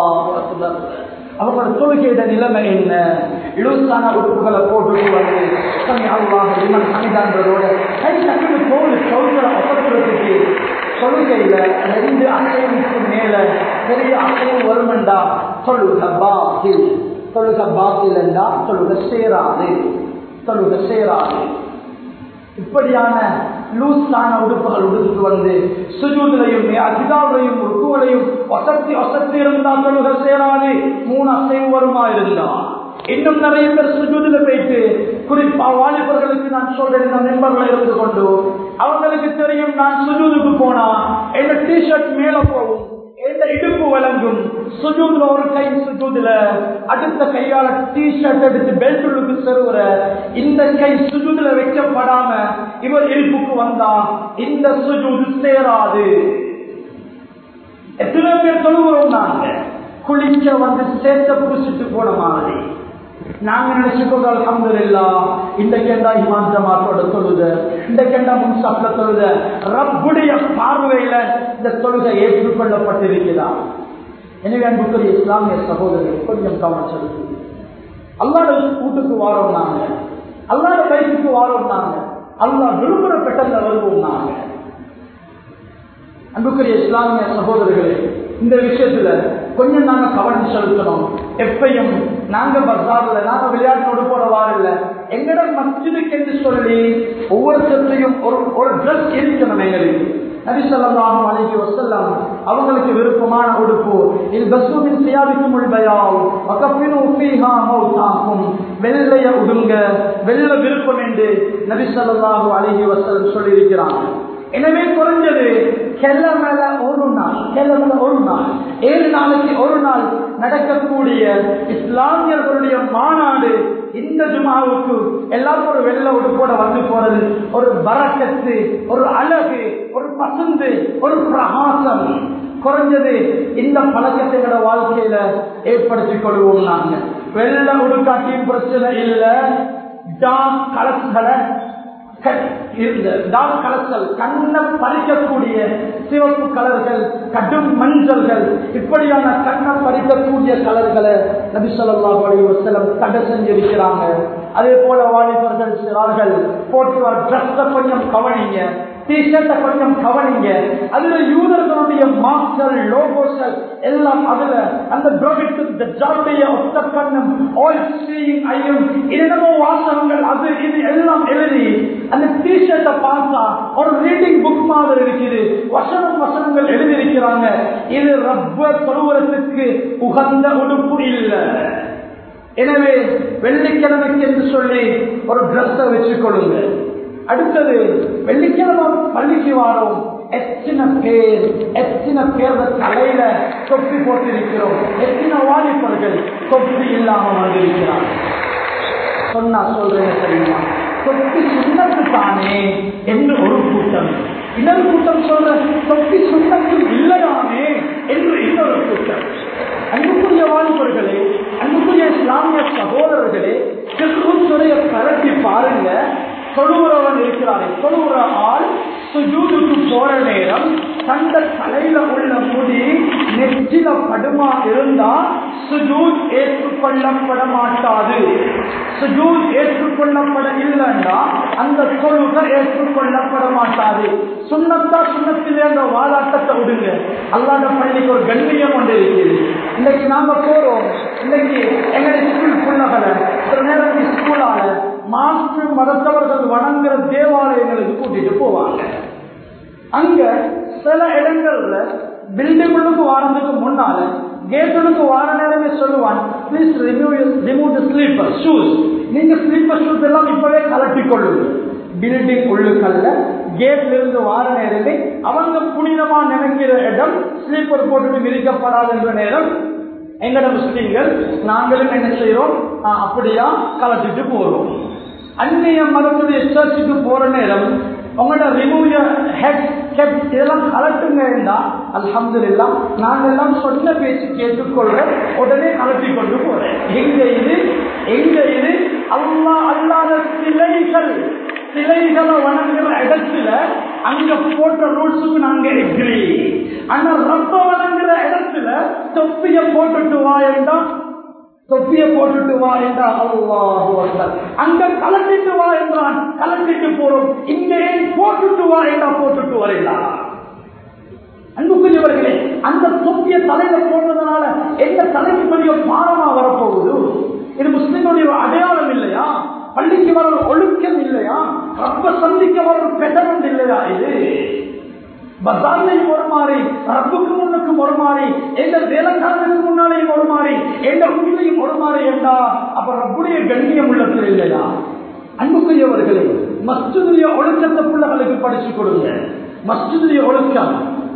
அவங்களோட தொழுகையிட நிலைமை என்ன இழுசான உறுப்புகளை போட்டு வந்து சமி அல்வாக இவன் சமிதான்றதோட கை டக்குனு தோல் சொல்கிற அசத்துறதுக்கு தொழுகையில ரெண்டு அசைவுக்கு மேல பெரிய அசைவு வருமெண்டா சொல்லுக பாத்தில் தொழுக பாத்தில் என்றா தொழுக சேராது தொழுக சேராது இப்படியான லூஸான உடுப்புகள் உடுத்து வந்து சுஜூதிலையும் அதிகாலையும் ருக்குவலையும் வசத்தி வசத்தி இருந்தா தொழுக சேராது மூணு அசைவு வருமா இருந்தா இன்னும் நிறைய பேர் சுஜூதில போயிட்டு குறிப்பா வாலிபர்களுக்கு நான் சொல்றேன் இந்த மெம்பர்ல இருந்து கொண்டு அவங்களுக்கு தெரியும் நான் சுஜூதுக்கு போனா என்ன டிஷர்ட் மேல போகும் எந்த இடுப்பு வழங்கும் சுஜூதுல ஒரு கை சுஜூதுல அடுத்த கையால டி ஷர்ட் எடுத்து பெல்ட் உள்ளுக்கு செருவுற இந்த கை சுஜூதுல வைக்கப்படாம இவர் இடுப்புக்கு வந்தா இந்த சுஜூது சேராது எத்தனை பேர் தொழுகிறோம் நாங்க குளிக்க வந்து சேர்த்த புடிச்சிட்டு போன மாதிரி நாங்க நினைச்சுக்கோங்க அலமதுல்லா இந்த கேண்டா இமான் ஜமாத்தோட தொழுத இந்த கேண்டா முன்சாப்ல தொழுத ரப்புடைய பார்வையில இந்த தொழுகை ஏற்றுக்கொள்ளப்பட்டிருக்கிறதா எனவே அன்புக்குரிய இஸ்லாமிய சகோதரர்கள் கொஞ்சம் கவனம் செலுத்து அல்லாட வீட்டுக்கு வாரோம் நாங்க அல்லாட பைக்குக்கு வாரோம் நாங்க அல்லா விரும்புற பெட்டல்ல வருவோம் நாங்க அன்புக்குரிய இஸ்லாமிய சகோதரர்களே இந்த விஷயத்துல கொஞ்சம் நாங்க கவனம் செலுத்தணும் எப்பையும் நாங்க பசார்ல நாங்க விளையாட்டோடு போட வாரில்ல எங்கட மஸ்ஜிதுக்கு என்று சொல்லி ஒவ்வொருத்தரையும் ஒரு ஒரு ட்ரெஸ் இருக்கணும் எங்களுக்கு நபிசல்லாஹும் அலைஹி வஸல்லம் அவங்களுக்கு விருப்பமான உடுப்பு இது பஸ்ஸுமின் சியாபிக்கும் உள்பயால் வகஃபினு ஃபீஹா மௌதாக்கும் வெள்ளைய உடுங்க வெள்ள விருப்பம் என்று நபிசல்லாஹு அலைஹி வஸல்லம் சொல்லி இருக்கிறாங்க எனவே குறைஞ்சது கிழமையில ஒரு நாள் கிழமையில ஒரு நாள் ஏழு நாளைக்கு ஒரு நாள் நடக்கக்கூடிய இஸ்லாமியர்களுடைய மாநாடு இந்த ஜுமாவுக்கு எல்லாரும் ஒரு வெள்ள உடுப்போட வந்து போறது ஒரு பறக்கத்து ஒரு அழகு ஒரு பசுந்து ஒரு பிரகாசம் குறைஞ்சது இந்த பழக்கத்தை எங்களோட வாழ்க்கையில ஏற்படுத்திக் கொள்வோம் நாங்க வெள்ள உடுக்காட்டியும் பிரச்சனை இல்லை டாக் கலசுகளை கலசல் கண்ணை பறிக்கக்கூடிய சிவப்பு கலர்கள் கடும் மஞ்சள்கள் இப்படியான கண்ணை பறிக்கக்கூடிய கலர்களை நபி சொல்லா அலி வசலம் தடை செஞ்சிருக்கிறாங்க அதே போல வாலிபர்கள் சிறார்கள் போட்டு ட்ரெஸ்ஸை கொஞ்சம் கவனிங்க டிஷர்ட்டை கொஞ்சம் கவனிங்க அதுல யூதர்களுடைய மாஸ்கள் லோகோஸ்கள் எல்லாம் அதுல அந்த ஜாருடைய ஒத்த கண்ணம் ஆயில் ஸ்ரீயும் ஐயும் என்னமோ வாசகங்கள் அது இது எல்லாம் எழுதி அந்த டிஷர்ட்டை பார்த்தா ஒரு ரீடிங் புக் மாதிரி இருக்குது வசனம் வசனங்கள் எழுதியிருக்கிறாங்க இது ரப்ப தொழுவரத்துக்கு உகந்த உடுப்பு இல்லை எனவே வெள்ளிக்கிழமைக்கு என்று சொல்லி ஒரு ட்ரெஸ்ஸை வச்சுக்கொள்ளுங்க அடுத்தது வெள்ளிக்கிழமை பள்ளிக்கு வாரோம் எத்தனை பேர் எத்தனை பேர் தலையில தொப்பி போட்டிருக்கிறோம் எத்தனை வாலிபர்கள் தொப்பி இல்லாம வந்திருக்கிறார் சொன்னா சொல்றேன் தெரியுமா தொப்பி சுண்ணத்து தானே என்று ஒரு கூட்டம் இன்னொரு கூட்டம் சொல்ற தொப்பி சுண்ணத்து இல்லையாமே என்று இன்னொரு கூட்டம் அன்புக்குரிய வாலிபர்களே அன்புக்குரிய இஸ்லாமிய சகோதரர்களே கிறிஸ்துடைய பரப்பி பாருங்க தொழுகிறவன் இருக்கிறாரே தொழுகிற ஆள் சுஜூதுக்கு போற நேரம் தந்த தலையில உள்ள முடி நெற்றில படுமா இருந்தா சுஜூத் ஏற்றுக்கொள்ளப்பட மாட்டாது சுஜூத் ஏற்றுக்கொள்ளப்பட இல்லைன்னா அந்த தொழுகை ஏற்றுக்கொள்ளப்பட மாட்டாது சுண்ணத்தா சுண்ணத்திலே அந்த வாதாட்டத்தை விடுங்க அல்லாத பள்ளிக்கு ஒரு கண்ணியம் கொண்டு இருக்குது இன்னைக்கு நாம போறோம் இன்னைக்கு எங்களுடைய ஸ்கூல் புள்ளகளை சில நேரம் ஸ்கூலால மாற்று மதத்தவர்கள் வணங்குற தேவாலயங்களுக்கு கூட்டிட்டு போவாங்க அங்க சில இடங்கள்ல பில்டிங்குள்ளுக்கு வாரத்துக்கு முன்னால கேட்டுக்கு வார நேரமே சொல்லுவான் please remove remove the slipper shoes நீங்க ஸ்லீப்பர் ஷூஸ் எல்லாம் இப்பவே கலட்டி கொள்ளுங்க பில்டிங் உள்ளுக்கல்ல கேட்ல இருந்து வார நேரமே அவங்க புனிதமா நினைக்கிற இடம் ஸ்லீப்பர் போட்டுட்டு விரிக்கப்படாது என்ற நேரம் எங்கட முஸ்லீம்கள் நாங்களும் என்ன செய்யறோம் அப்படியா கலட்டிட்டு போறோம் அந்நிய மதத்துடைய சர்ச்சுக்கு போற நேரம் உங்களோட ரிமூவ் ஹெட் ஹெட் இதெல்லாம் கலட்டுங்க அல்ஹம்து இல்லா நான் எல்லாம் சொன்ன பேச்சு கேட்டுக்கொள்ற உடனே கலட்டி கொண்டு போறேன் எங்க இது எங்க இது அல்லா அல்லாத சிலைகள் சிலைகளை வணங்குற இடத்துல அங்க போட்ட ரூல்ஸுக்கு நாங்க எக்ரி ஆனா ரப்ப வணங்குற இடத்துல தொப்பிய போட்டுட்டு வா என்றால் தொப்பிய போட்டுட்டு வா என்றா அல்லாஹ் அங்க கலட்டிட்டு வா என்றான் கலட்டிட்டு போறோம் இங்க ஏன் போட்டுட்டு வா என்றா போட்டுட்டு வரீங்களா அன்புக்குரியவர்களே அந்த தொப்பிய தலையில போடுறதுனால எந்த தலைக்கு பெரிய பாரமா வரப்போகுது இது முஸ்லிம்களுடைய அடையாளம் இல்லையா பள்ளிக்கு வர ஒழுக்கம் இல்லையா ரப்ப சந்திக்க வர பெட்டரண்ட் இல்லையா இது பசார்லையும் ஒரு மாறி ரப்புக்கு முன்னுக்கும் ஒரு மாறி எந்த வேலைக்காரனுக்கு முன்னாலேயும் ஒரு மாறி எந்த உண்மையும் ஒரு மாறி என்றா அப்ப ரப்புடைய கண்ணியம் உள்ளத்தில் இல்லையா அன்புக்குரியவர்களே மஸ்ஜிதுடைய ஒழுக்கத்தை பிள்ளைகளுக்கு படிச்சு கொடுங்க மஸ்ஜிதுடைய ஒழுக்கம்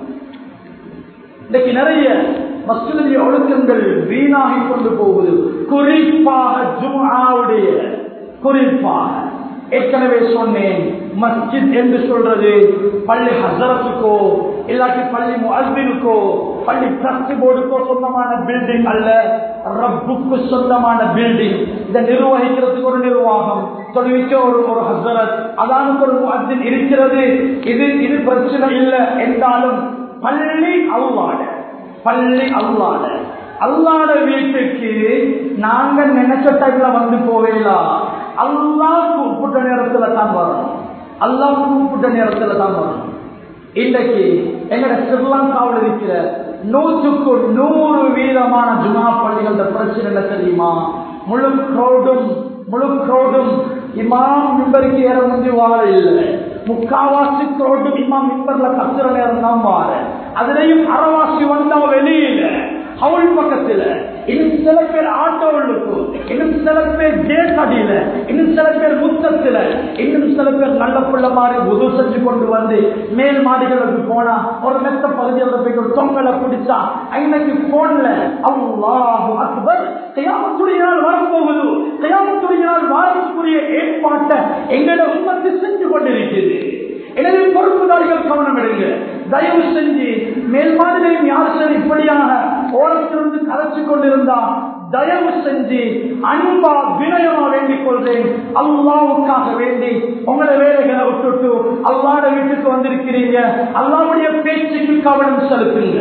இன்னைக்கு நிறைய மஸ்ஜிதுடைய ஒழுக்கங்கள் வீணாகி கொண்டு போகுது குறிப்பாக ஜுமாவுடைய குறிப்பாக ஏற்கனவே சொன்னேன் மஸ்ஜித் என்று சொல்றது பள்ளி ஹசரத்துக்கோ இல்லாட்டி பள்ளி முஅஸ்பினுக்கோ பள்ளி டிரஸ்ட் போர்டுக்கோ சொந்தமான பில்டிங் அல்ல ரப்புக்கு சொந்தமான பில்டிங் இதை நிர்வகிக்கிறதுக்கு ஒரு நிர்வாகம் தொழுவிக்க ஒரு ஒரு ஹசரத் அதானுக்கு ஒரு முஅத்தின் இருக்கிறது இது இது பிரச்சனை இல்லை என்றாலும் பள்ளி அல்லாட பள்ளி அல்லாட அல்லாட வீட்டுக்கு நாங்க நினைச்ச டைம்ல வந்து போவேலா அல்லாஹ் கூப்பிட்ட நேரத்துல தான் வரணும் அல்லாஹ் கூப்பிட்ட நேரத்துல தான் வரணும் இன்னைக்கு எங்கட ஸ்ரீலங்காவில் இருக்கிற நூற்றுக்கு நூறு வீதமான ஜுமா பள்ளிகள பிரச்சனை என்ன தெரியுமா முழு crowd-உம் முழு crowd-உம் இமாம் மிம்பருக்கு ஏற முந்தி வாழ இல்லை முக்காவாசி crowd-உம் இமாம் மிம்பர்ல கத்துற நேரம் தான் வாழ அதுலயும் அறவாசி வந்தா வெளியில ஹவுல் பக்கத்துல இன்னும் சில பேர் ஆட்டோவுக்கு இன்னும் சில பேர் கேட் அடியில இன்னும் சில பேர் முத்தத்துல இன்னும் சில பேர் நல்ல புள்ள மாதிரி உதவு செஞ்சு கொண்டு வந்து மேல் மாடிகளுக்கு போனா ஒரு மெத்த பகுதியில் போய் ஒரு தொங்கலை பிடிச்சா ஐநூத்தி போன்ல அல்லாஹு அக்பர் கையாமத்துடைய நாள் வரப்போகுது கையாமத்துடைய நாள் வாரத்துக்குரிய ஏற்பாட்டை எங்களோட உண்மத்து செஞ்சு கொண்டிருக்கிறது எனவே பொறுப்புதாரிகள் கவனம் எடுங்க தயவு செஞ்சு மேல் மாதிரியும் யார் சரி இப்படியாக ஓரத்திலிருந்து கலைச்சு கொண்டிருந்தா தயவு செஞ்சு அன்பா வினயமா வேண்டிக் கொள்றேன் அல்லாவுக்காக வேண்டி உங்களை வேலைகளை விட்டுட்டு அல்லாட வீட்டுக்கு வந்திருக்கிறீங்க அல்லாவுடைய பேச்சுக்கு கவனம் செலுத்துங்க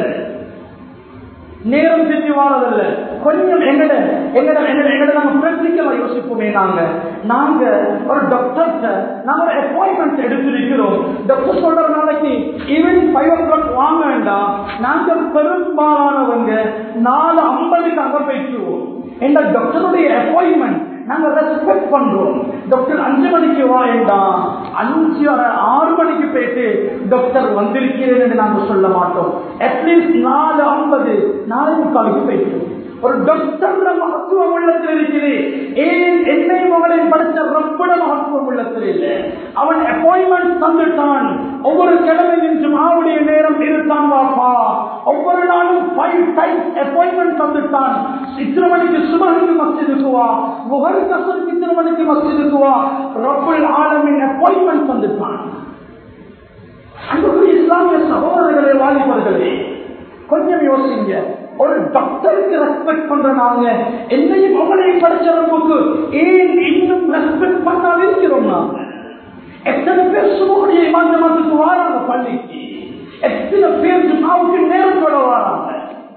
நேரம் செஞ்சு வாரதில்ல கொஞ்சம் எங்கட எங்கட எங்கட எங்கட நம்ம பிராக்டிக்கலா யோசிப்போமே நாங்க நாங்க ஒரு டாக்டர்கிட்ட நாங்க ஒரு அப்பாயின்மெண்ட் எடுத்திருக்கிறோம் டாக்டர் சொல்ற நாளைக்கு ஈவன் ஃபைவ் ஓ கிளாக் வாங்க வேண்டாம் நாங்க பெரும்பாலானவங்க நாலு ஐம்பதுக்கு அங்க போயிட்டுருவோம் எங்க டாக்டருடைய அப்பாயின்மெண்ட் நாங்க ரெஸ்பெக்ட் பண்றோம் டாக்டர் அஞ்சு மணிக்கு வாயண்டாம் அஞ்சு ஆறு மணிக்கு போயிட்டு டாக்டர் வந்திருக்கிறேன் என்று நாங்க சொல்ல மாட்டோம் அட்லீஸ்ட் நாலு ஐம்பது நாலு முக்காலுக்கு போயிட்டு ஒரு டாக்டர் மகத்துவம் உள்ளத்தில் இருக்குது ஏன் என்னை மகளையும் படித்த ரப்பட மகத்துவம் உள்ளத்தில் இல்லை அவன் அப்பாயின்மெண்ட் தந்துட்டான் ஒவ்வொரு கிழமையும் ஜுமாவுடைய நேரம் இருக்கான் வாப்பா ஒவ்வொரு நாளும் ஃபைவ் டைம்ஸ் அப்பாயின்மெண்ட் தந்துட்டான் இத்தனை மணிக்கு சுபகுக்கு மஸ்ஜிதுக்கு வா முகர் கசருக்கு இத்தனை மணிக்கு மஸ்ஜிதுக்கு வா ரப்புல் ஆலமின் அப்பாயின்மெண்ட் தந்துட்டான் அன்புக்குரிய இஸ்லாமிய சகோதரர்களே வாலிபர்களே கொஞ்சம் யோசிங்க ஒரு டாக்டருக்கு ரெஸ்பெக்ட் பண்ற நாங்க என்னையும் அவனையும் படிச்சவங்களுக்கு ஏன் இன்னும் ரெஸ்பெக்ட் பண்ணாம இருக்கிறோம் நாங்க எத்தனை பேர் சுமக்கூடிய மாற்றத்துக்கு வராங்க பள்ளிக்கு எத்தனை பேர் ஜுமாவுக்கு நேரத்தோட வராங்க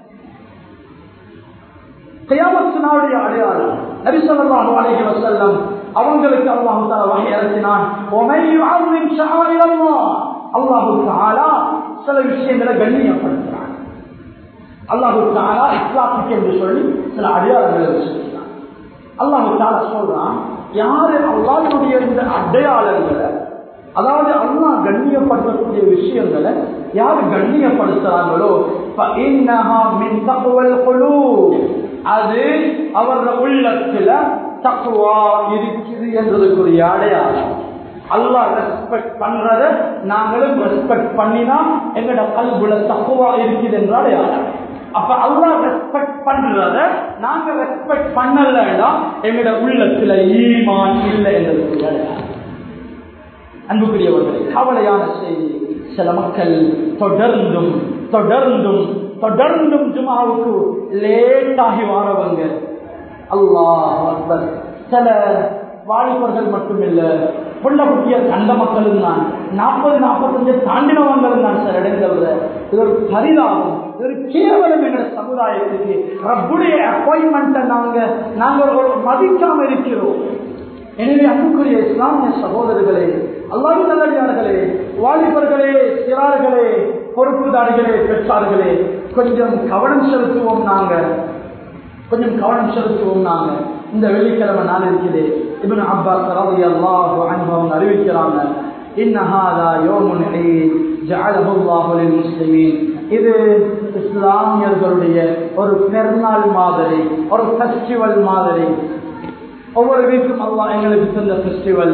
கியாமத்து நாளுடைய அடையாளம் நபி ஸல்லல்லாஹு அலைஹி வஸல்லம் அவங்களுக்கு அல்லாஹ் தஆலா வஹி இறக்கினான் ومن يعظم شعائر الله அல்லாஹ் தஆலா சில விஷயங்களை கண்ணியப்படுத்துறான் அல்லாஹ் தஆலா இஸ்லாத்துக்கு என்று சொல்லி சில அடையாளங்களை வச்சிருக்கிறான் அல்லாஹ் தஆலா சொல்றான் யாரு அல்லாஹ்வுடைய இந்த அடையாளங்களை அதாவது அல்லாஹ் கண்ணியப்படுத்தக்கூடிய விஷயங்களை யார் கண்ணியப்படுத்துறாங்களோ فإنها من تقوى القلوب அது அவரது உள்ளத்துல தக்குவா இருக்குது என்றதுக்குரிய அடையாளம் அல்லாஹ் ரெஸ்பெக்ட் பண்றத நாங்களும் ரெஸ்பெக்ட் பண்ணினா எங்கட கல்புல தக்குவா இருக்குது என்ற அடையாளம் அப்ப அல்லாஹ் ரெஸ்பெக்ட் பண்றத நாங்க ரெஸ்பெக்ட் பண்ணலன்னா எங்கட உள்ளத்துல ஈமான் இல்லை என்றதுக்குரிய அடையாளம் அன்புக்குரியவர்களே கவலையான செய்தி சில மக்கள் தொடர்ந்தும் தொடர்ந்தும் தொடர்ந்தும் ஜுமாவுக்கு லேட்டாகி வாரவங்க அல்லாஹ் அக்பர் சில வாலிபர்கள் மட்டுமில்ல புள்ள குட்டிய கண்ட மக்களும் தான் நாற்பது நாற்பத்தஞ்சு தாண்டினவங்களும் தான் சில இடங்கள்ல இது ஒரு பரிதாபம் இது ஒரு கேவலம் என்ற சமுதாயத்துக்கு ரப்புடைய அப்பாயின்மெண்ட்டை நாங்க நாங்க ஒரு மதிக்காம இருக்கிறோம் எனவே அன்புக்குரிய இஸ்லாமிய சகோதரர்களே அல்லாஹ் நல்லடியார்களே வாலிபர்களே சிறார்களே பொறுப்புதாரிகளே பெற்றார்களே கொஞ்சம் கவனம் செலுத்துவோம் நாங்க கொஞ்சம் கவனம் செலுத்துவோம் நாங்க இந்த வெள்ளிக்கிழமை நாள் இருக்குது இவன் அப்பாஸ் ரவி அல்லாஹ் அனுபவம் அறிவிக்கிறாங்க இன்னஹாதா யோமுன் ஜஅலஹுல்லாஹு முஸ்லிமீன் இது இஸ்லாமியர்களுடைய ஒரு பெருநாள் மாதிரி ஒரு ஃபெஸ்டிவல் மாதிரி ஒவ்வொரு வீக்கும் அல்லாஹ் எங்களுக்கு தந்த ஃபெஸ்டிவல்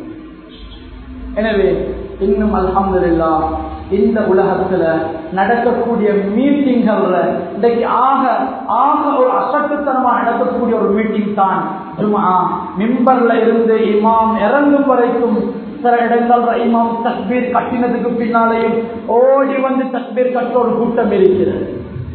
எனவே இன்னும் அல்ஹம்துலில்லா இந்த உலகத்துல நடக்கக்கூடிய மீட்டிங்கள்ல இன்றைக்கு ஆக ஆக ஒரு அசட்டுத்தனமா நடக்கக்கூடிய ஒரு மீட்டிங் தான் ஜுமா மிம்பர்ல இருந்து இமாம் இறங்கும் வரைக்கும் சில இடங்கள்ல இமாம் தக்பீர் கட்டினதுக்கு பின்னாலேயும் ஓடி வந்து தக்பீர் கட்ட ஒரு கூட்டம் இருக்கிறது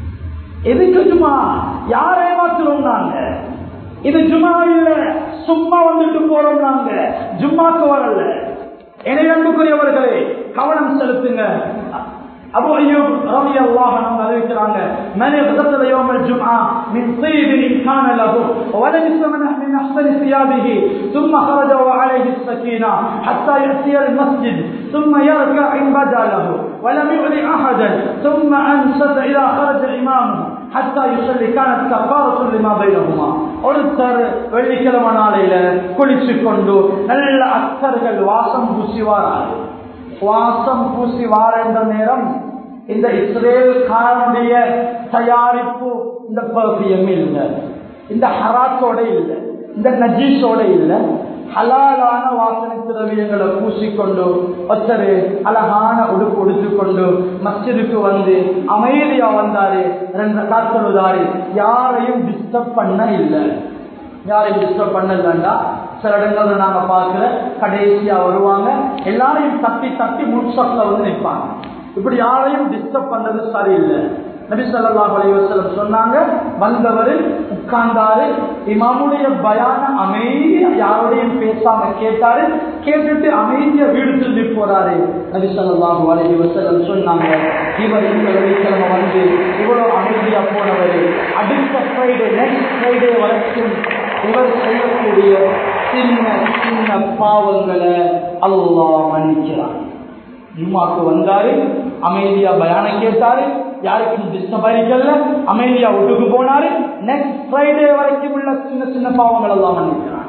எதுக்கு ஜுமா யாரை மாத்திரம் நாங்க இது ஜுமா இல்ல சும்மா வந்துட்டு போறோம் நாங்க ஜும்மாக்கு வரல எனவே அன்புக்குரியவர்களே கவனம் செலுத்துங்க அபு அய்யூப் ரலியல்லாஹு அன்ஹு அறிவிக்கிறாங்க من اغتسل يوم الجمعة من طيب إن كان له ولبس من من أحسن ثيابه ثم خرج وعليه السكينة حتى يأتي المسجد ثم يركع إن بدا له ولم يؤذي أحدا ثم أنست إذا خرج إمامه حتى يصلي كانت كفارة لما بينهما ஒருத்தர் வெள்ளிக்கிழமை நாளையில குளிச்சு கொண்டு நல்ல அத்தர்கள் வாசம் பூசி வாராரு வாசம் பூசி வாரேன்ற நேரம் இந்த இஸ்ரேல் காரனுடைய தயாரிப்பு இந்த பர்ஃபியம் இல்லை இந்த ஹராத்தோட இல்லை இந்த நஜீஸோட இல்லை ஹலாலான வாசனை திரவியங்களை பூசிக்கொண்டு ஒருத்தர் அழகான உடுப்பு உடுத்துக்கொண்டு மஸ்ஜிதுக்கு வந்து அமைதியா வந்தாரு ரெண்டு காத்தொழுதாரு யாரையும் டிஸ்டர்ப் பண்ண இல்லை யாரையும் டிஸ்டர்ப் பண்ணலண்டா சில இடங்கள்ல நாங்க பார்க்கிற கடைசியா வருவாங்க எல்லாரையும் தட்டி தட்டி முன்சப்ல வந்து நிற்பாங்க இப்படி யாரையும் டிஸ்டர்ப் பண்றது சரியில்லை நபி ஸல்லல்லாஹு அலைஹி வஸல்லம் சொன்னாங்க வந்தவர் உட்கார்ந்தாரு இமாமுடைய பயான அமைதியா யாரோடையும் பேசாம கேட்டாரு கேட்டுட்டு அமைதியா வீடு திரும்பி போறாரு நபி ஸல்லல்லாஹு அலைஹி வஸல்லம் சொன்னாங்க இவர் இந்த வெள்ளிக்கிழமை வந்து இவ்வளவு அமைதியா போனவர் அடுத்த ஃப்ரைடே நெக்ஸ்ட் ஃப்ரைடே வரைக்கும் இவர் செய்யக்கூடிய சின்ன சின்ன பாவங்களை அல்லாஹ் மன்னிக்கிறான் ஜும்மாக்கு வந்தாரு அமைதியா பயான கேட்டாரு யாருக்கும் டிஸ்டர்ப் ஆயிருக்கல அமைதியா வீட்டுக்கு போனாரு நெக்ஸ்ட் ஃப்ரைடே வரைக்கும் உள்ள சின்ன சின்ன பாவங்கள் எல்லாம் மன்னிக்கிறான்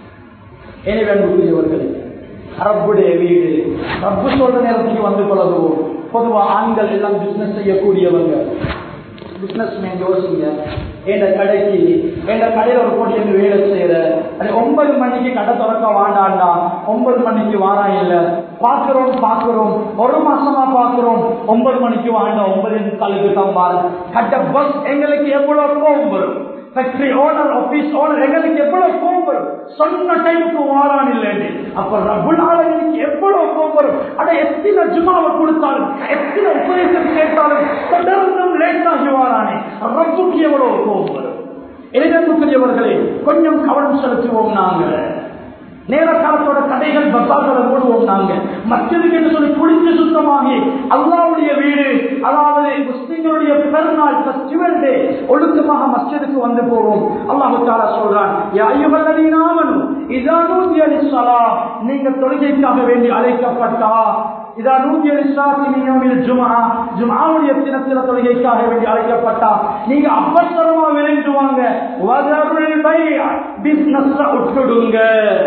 எனவே அன்புக்குரியவர்களே ரப்புடைய வீடு ரப்பு சொல்ற நேரத்துக்கு வந்து கொள்ளதுவோம் பொதுவா ஆண்கள் எல்லாம் பிசினஸ் செய்யக்கூடியவங்க பிசினஸ் மேன் யோசிங்க என் கடைக்கு என் கடையில் ஒரு கோடி என்று வேலை செய்யற அது ஒன்பது மணிக்கு கடை திறக்க வாண்டாண்டா ஒன்பது மணிக்கு வாரம் இல்ல பாக்குறோம் பாக்குறோம் ஒரு மாசமா பாக்குறோம் ஒன்பது மணிக்கு வாண்டா ஒன்பது காலுக்கு தான் பாரு கட்ட பஸ் எங்களுக்கு எவ்வளவு கோவம் வரும் ஃபேக்டரி ஓனர் ஆபீஸ் ஓனர் எங்களுக்கு எவ்வளவு கோவம் வரும் சொன்ன டைமுக்கு வாரான் இல்லைன்னு அப்ப ரபுல் ஆலமிக்கு எவ்வளவு கோவம் வரும் அட எத்தனை ஜுமாவை கொடுத்தாலும் எத்தனை உபதேசம் கேட்டாலும் தொடர்ந்தும் லேட் ஆகி வாரானே ரப்புக்கு எவ்வளவு கோவம் வரும் இளைஞர்களுக்குரியவர்களே கொஞ்சம் கவனம் செலுத்துவோம் நாங்கள் நேர காலத்தோட கடைகள் பப்பாக்களை மூடுவோம் நாங்க மற்றதுக்கு என்று சொல்லி குளித்து சுத்தமாகி அல்லாவுடைய வீடு அதாவது முஸ்லிம்களுடைய பெருநாள் ஃபெஸ்டிவல் டே ஒழுக்கமாக மஸ்ஜிதுக்கு வந்து போவோம் அல்லாஹு தாலா சொல்றான் யா அய்யுஹல்லதீனாமனு இதா நூதிய லிஸ்ஸலாத் நீங்க தொழுகைக்காக வேண்டி அழைக்கப்பட்டா இதா நூதிய லிஸ்ஸலாத்தி மின் யௌமில் ஜும்ஆ ஜும்ஆவுடைய தினத்தில தொழுகைக்காக வேண்டி அழைக்கப்பட்டா நீங்க அவசரமா விரைந்துவாங்க வதருல் பைஅ பிஸ்னஸ் விட்டுடுங்க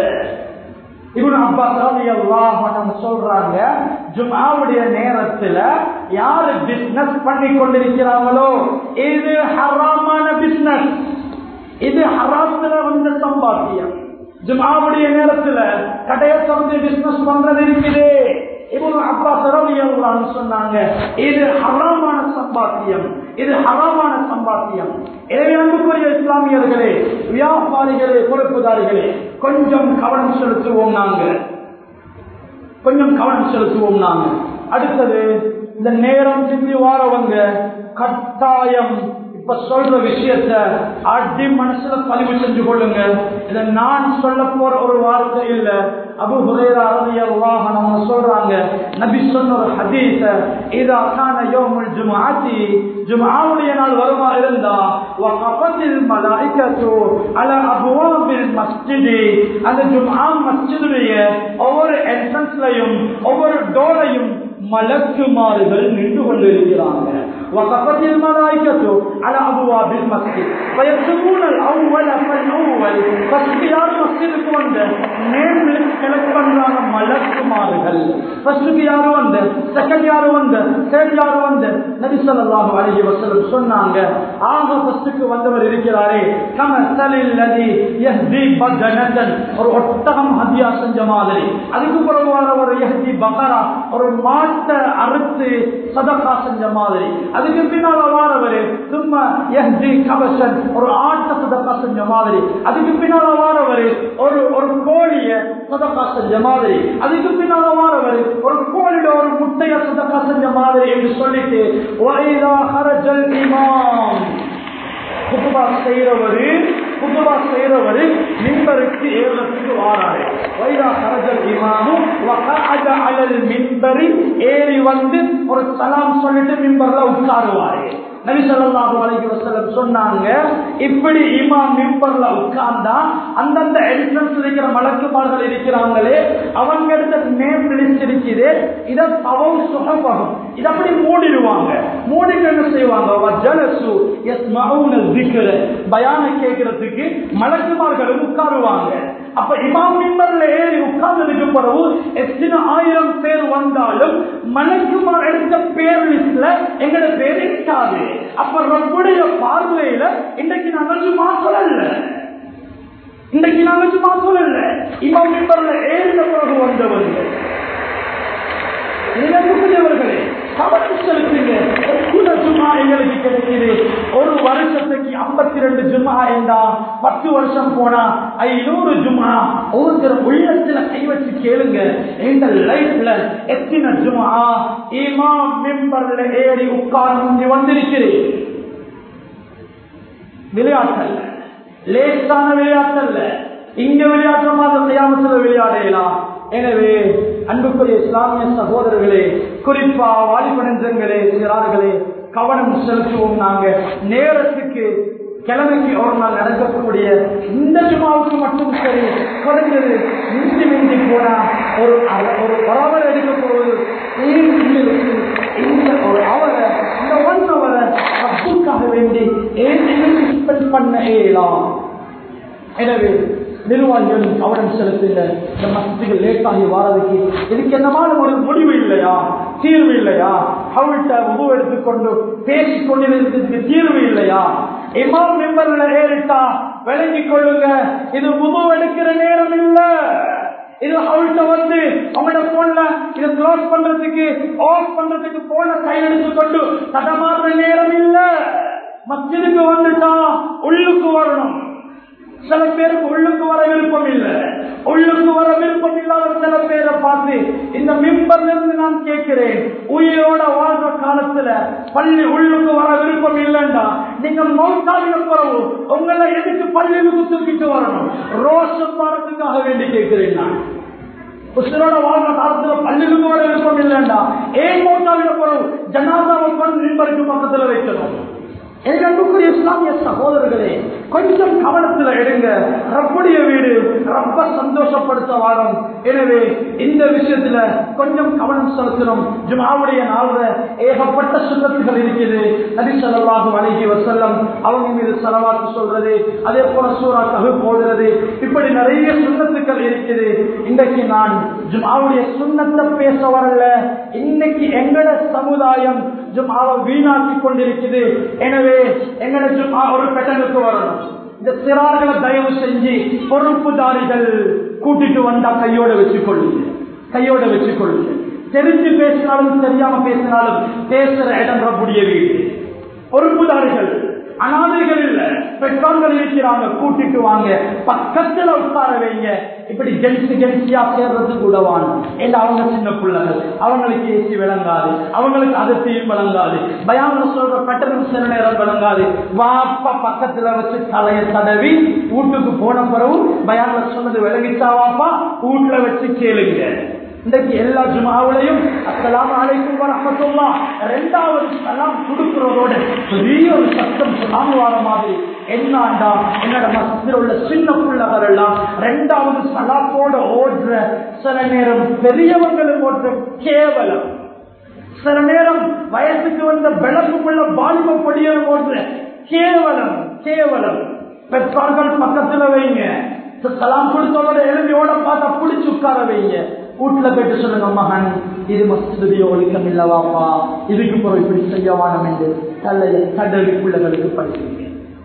இவனு அப்பாஸ் ரலியல்லாஹு அன்ஹு சொல்றாங்க ஜும்ஆவுடைய நேரத்துல யாரு பிசினஸ் பண்ணி கொண்டிருக்கிறாங்களோ இது ஹராமான பிசினஸ் இது ஹராத்துல வந்த சம்பாத்தியம் ஜும்ஆவுடைய நேரத்துல கடையை திறந்து பிசினஸ் பண்றது இருக்குது இவனு அப்பாஸ் ரலியல்லாஹு சொன்னாங்க இது ஹராமான சம்பாத்தியம் இது ஹராமான சம்பாத்தியம் எனவே அன்புக்குரிய இஸ்லாமியர்களே வியாபாரிகளே பொறுப்புதாரிகளே கொஞ்சம் கவனம் செலுத்துவோம் நாங்க கொஞ்சம் கவனம் செலுத்துவோம் நாங்க அடுத்தது இந்த நேரம் திரும்பி வாரவங்க கட்டாயம் இப்ப சொல்ற விஷயத்த அடி மனசுல பதிவு செஞ்சு கொள்ளுங்க இத நான் சொல்ல போற ஒரு வார்த்தை இல்ல அபு ஹுரேரா ரலியல்லாஹு அன்ஹு சொல்றாங்க நபி சொன்ன ஒரு ஹதீஸ இதா கான யௌமுல் ஜும்ஆத்தி ஜும்ஆவுடைய நாள் வருமா இருந்தா வகஃபத்தில் மலாயிகத்து அலா அபுவாபில் மஸ்ஜிதி அந்த ஜும்ஆ மஸ்ஜிதுடைய ஒவ்வொரு என்ட்ரன்ஸ்லயும் ஒவ்வொரு டோரையும் மலக்குமாறுகள் நின்று கொண்டிருக்கிறாங்க وقفت الملائكة على أبواب المسجد فيكتبون الأول فالأول فاختيار مسجد கொண்ட நேம் லிஸ்ட் கலெக்ட் பண்றாங்க மலக்குமாறுகள் ஃபர்ஸ்ட் யாரு வந்து செகண்ட் யாரு வந்து தேர்ட் யாரு வந்து நபி ஸல்லல்லாஹு அலைஹி வஸல்லம் சொன்னாங்க ஆக ஃபர்ஸ்ட்க்கு வந்தவர் இருக்கிறாரே கம சலில் லதி யஹ்தி பதனதன் ஒரு ஒட்டகம் ஹதியா செஞ்ச மாதிரி அதுக்கு பிறகு வரவர் யஹ்தி பகரா ஒரு மாட்டை அறுத்து சதகா செஞ்ச மாதிரி அதுக்கு பின்னால வாரவர் சும்மா யஹ்தி கபசன் ஒரு ஆட்டை சதகா செஞ்ச மாதிரி அதுக்கு பின்னால வாரவர் ஒரு ஒரு கோழிய சதகா செஞ்ச மாதிரி அதுக்கு பின்னால வாரவர் ஒரு கோழியோட ஒரு முட்டைய சதகா செஞ்ச மாதிரி என்று சொல்லிட்டு وَإِذَا خَرَجَ الْإِمَامُ குத்துபா செய்யறவரு குத்துபா செய்யறவரு மின்பருக்கு ஏறுறதுக்கு வாராரு வைரா கரஜல் இமாமும் வகஅத அலல் மின்பரி ஏறி வந்து ஒரு சலாம் சொல்லிட்டு மின்பர்ல உட்காருவாரு நபி ஸல்லல்லாஹு அலைஹி வஸல்லம் சொன்னாங்க இப்படி இமாம் மிம்பர்ல உட்கார்ந்தா அந்தந்த என்ட்ரன்ஸ் இருக்கிற மலக்குமார்கள் இருக்கிறாங்களே அவங்க எடுத்த நேம் லிஸ்ட் இருக்குது இத பவம் சுகபகம் இத அப்படி மூடிடுவாங்க மூடிட்டு என்ன செய்வாங்க வஜலசு யஸ்மஊன ذிக்ர பயான கேட்கிறதுக்கு மலக்குமார்கள் உட்காருவாங்க அப்ப இமாம் மிம்பர்ல ஏறி உட்கார்ந்ததுக்கு பிறகு எத்தனை ஆயிரம் பேர் வந்தாலும் மலக்குமார் எடுத்த பேர் லிஸ்ட்ல எங்கட பேர் இருக்காது அப்ப ரப்புடைய பார்வையில இன்றைக்கு நாங்கள் சும்மா சொல்லல இன்றைக்கு நாங்கள் சும்மா சொல்லல இமாம் மிம்பர்ல ஏறின பிறகு வந்தவர்கள் இழப்புக்குரியவர்களே கவனம் செலுத்துங்க எத்தனை ஜும்மா எங்களுக்கு கிடைக்குது ஒரு வருஷத்துக்கு ஐம்பத்தி ரெண்டு ஜும்மா என்றா பத்து வருஷம் போனா ஐநூறு ஜும்மா ஒவ்வொருத்தர் உள்ளத்துல கை வச்சு கேளுங்க எங்க லைஃப்ல எத்தனை ஜும்மா இமாம் மிம்பர்ல ஏறி உட்கார முந்தி வந்திருக்கிறேன் விளையாட்டல்ல லேசான விளையாட்டல்ல இங்க விளையாட்டு மாதிரி செய்யாமத்துல விளையாடலாம் எனவே அன்புக்குரிய இஸ்லாமிய சகோதரர்களே குறிப்பா வாலிபனங்களே சிறார்களே கவனம் செலுத்துவோம் நாங்க நேரத்துக்கு கிழமைக்கு ஒரு நாள் நடக்கக்கூடிய இந்த ஜுமாவுக்கு மட்டும் சரி குறைஞ்சது மிஞ்சி மிஞ்சி போனா ஒரு அர- ஒரு பரவல் எடுக்க போவது இந்த ஒரு அவரை இந்த ஒன் அவரை அப்புக்காக வேண்டி ஏன் ஸ்பெண்ட் பண்ண இயலாம் எனவே நிர்வாகிகள் கவனம் செலுத்துங்க இந்த மசதிகள் லேட்டாகி வாரதுக்கு இதுக்கு என்னமான ஒரு முடிவு இல்லையா தீர்வு இல்லையா அவள்கிட்ட உபு எடுத்துக்கொண்டு பேசிக் கொண்டிருந்ததுக்கு தீர்வு இல்லையா இமாம் மெம்பர்ல ஏறிட்டா விளங்கிக் கொள்ளுங்க இது உபு எடுக்கிற நேரம் இல்ல இது அவள்கிட்ட வந்து அவங்களோட போன்ல இதை க்ளோஸ் பண்றதுக்கு ஆஃப் பண்றதுக்கு போன கையில் எடுத்துக்கொண்டு தடமாறுற நேரம் இல்ல மஸ்ஜிதுக்கு வந்துட்டா உள்ளுக்கு வரணும் சில பேருக்கு உள்ளுக்கு வர விருப்பம் இல்லை உள்ளுக்கு வர விருப்பம் இல்லாத சில பேரை பார்த்து இந்த மிம்பர்ல இருந்து நான் கேட்கிறேன் உயிரோட வாழ்ற காலத்துல பள்ளி உள்ளுக்கு வர விருப்பம் இல்லைண்டா நீங்க மௌத்தாவில குறவு உங்களை எதுக்கு பள்ளிக்கு தூக்கிட்டு வரணும் ரோஷம் பாடத்துக்காக வேண்டி கேட்கிறேன் நான் உசிரோட வாழ்ற காலத்துல பள்ளிக்கு வர விருப்பம் இல்லைண்டா ஏன் மௌத்தாவில குறவு ஜனாதாவை கொண்டு மிம்பருக்கு பக்கத்துல வைக்கணும் எங்க அன்புக்குரிய இஸ்லாமிய சகோதரர்களே கொஞ்சம் கவனத்துல எடுங்க ரப்புடைய வீடு ரொம்ப சந்தோஷப்படுத்த வாரம் எனவே இந்த விஷயத்துல கொஞ்சம் கவனம் செலுத்தணும் ஜுமாவுடைய நாள்ல ஏகப்பட்ட சுண்ணத்துகள் இருக்குது நபி ஸல்லல்லாஹு அலைஹி வஸல்லம் அவங்க மீது செலவாக்கு சொல்றது அதே போல சூரா கஹு போடுறது இப்படி நிறைய சுண்ணத்துக்கள் இருக்குது இன்றைக்கு நான் ஜுமாவுடைய சுண்ணத்தை பேச வரல இன்னைக்கு எங்கட சமுதாயம் ஜுமாவை வீணாக்கி கொண்டிருக்குது எனவே எங்கட ஜுமா ஒரு பெட்டனுக்கு வரணும் இந்த சிறார்களை தயவு செஞ்சு பொறுப்புதாரிகள் கூட்டிட்டு வந்தா கையோட வச்சுக்கொள்ளுங்க கையோட வச்சுக்கொள்ளுங்க தெரிஞ்சு பேசினாலும் தெரியாம பேசினாலும் பேசுற இடம் ரப்புடைய வீடு பொறுப்புதாரிகள் அனாதைகள் இல்ல பெற்றோர்கள் இருக்கிறாங்க கூட்டிட்டு வாங்க பக்கத்துல உட்கார வைங்க இப்படி ஜென்சி ஜென்சியா சேர்றது கூடவான் ஏன்னா அவங்க சின்ன பிள்ளைகள் அவங்களுக்கு ஏசி விளங்காது அவங்களுக்கு அதிர்ச்சியும் விளங்காது பயான்ல சொல்ற கட்டணம் சில நேரம் விளங்காது வாப்பா பக்கத்துல வச்சு தலையை தடவி வீட்டுக்கு போன பிறகு பயான்ல சொன்னது விளங்கிச்சா வாப்பா வீட்டுல வச்சு கேளுங்க இன்றைக்கு எல்லா ஜுமாவிலையும் அஸ்ஸலாமு அலைக்கும் வரஹ்மத்துல்லாஹ் ரெண்டாவது சலாம் கொடுக்கிறதோட பெரிய ஒரு சத்தம் சுனாமி வர மாதிரி என்னாண்டா என்னோட மசத்தில் உள்ள சின்ன பிள்ளைகள் எல்லாம் ரெண்டாவது சலாத்தோட ஓடுற சில நேரம் பெரியவங்களுக்கு ஓடுற கேவலம் சில நேரம் வயசுக்கு வந்த விளக்குள்ள பாலிம பொடியர் ஓடுற கேவலம் கேவலம் பெற்றோர்கள் பக்கத்துல வைங்க சலாம் கொடுத்தவரோட எழுதியோட பார்த்தா பிடிச்சு உட்கார வைங்க வீட்டுல போயிட்டு சொல்லுங்க மகன் இது மஸ்துடைய ஒழுக்கம் இல்லவாப்பா இதுக்கு பிறகு இப்படி செய்யவானம் என்று தலைய கடலி பிள்ளைகளுக்கு படிக்கிறீங்க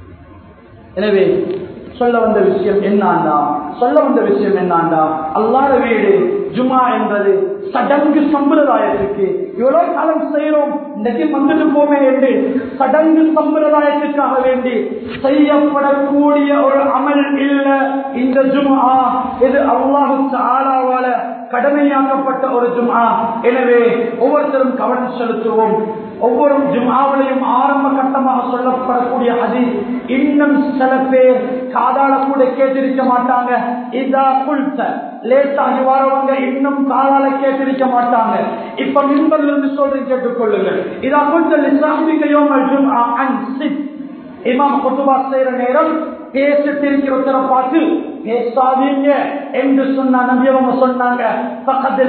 எனவே சொல்ல வந்த விஷயம் என்னாண்டா சொல்ல வந்த விஷயம் என்னாண்டா அல்லாத வீடு ஜுமா என்பது சடங்கு சம்பிரதாயத்துக்கு எவ்வளவு காலம் செய்யறோம் இன்னைக்கு வந்துட்டு போமே என்று சடங்கு சம்பிரதாயத்துக்காக வேண்டி செய்யப்படக்கூடிய ஒரு அமல் இல்ல இந்த ஜுமா இது அல்லாஹு ஆளாவால கடமையாக்கப்பட்ட ஒரு ஜுமா எனவே ஒவ்வொருத்தரும் கவனம் செலுத்துவோம் ஒவ்வொரு ஜுமாவிலையும் ஆரம்ப கட்டமாக சொல்லப்படக்கூடிய அதி இன்னும் சில பேர் காதால கூட கேட்டிருக்க மாட்டாங்க இதா புல்த லேசாகி வரவங்க இன்னும் காதால கேட்டிருக்க மாட்டாங்க இப்ப மின்பர்ல இருந்து சொல்றேன் கேட்டுக்கொள்ளுங்க இதா புல்த லிசாமிகையோ மற்றும் அன்சித் இமாம் குத்துபா செய்யற நேரம் பேசிட்டு இருக்கிற பார்த்து பேசாதீங்க என்று சொன்ன நம்பியவங்க சொன்னாங்க பக்கத்தில்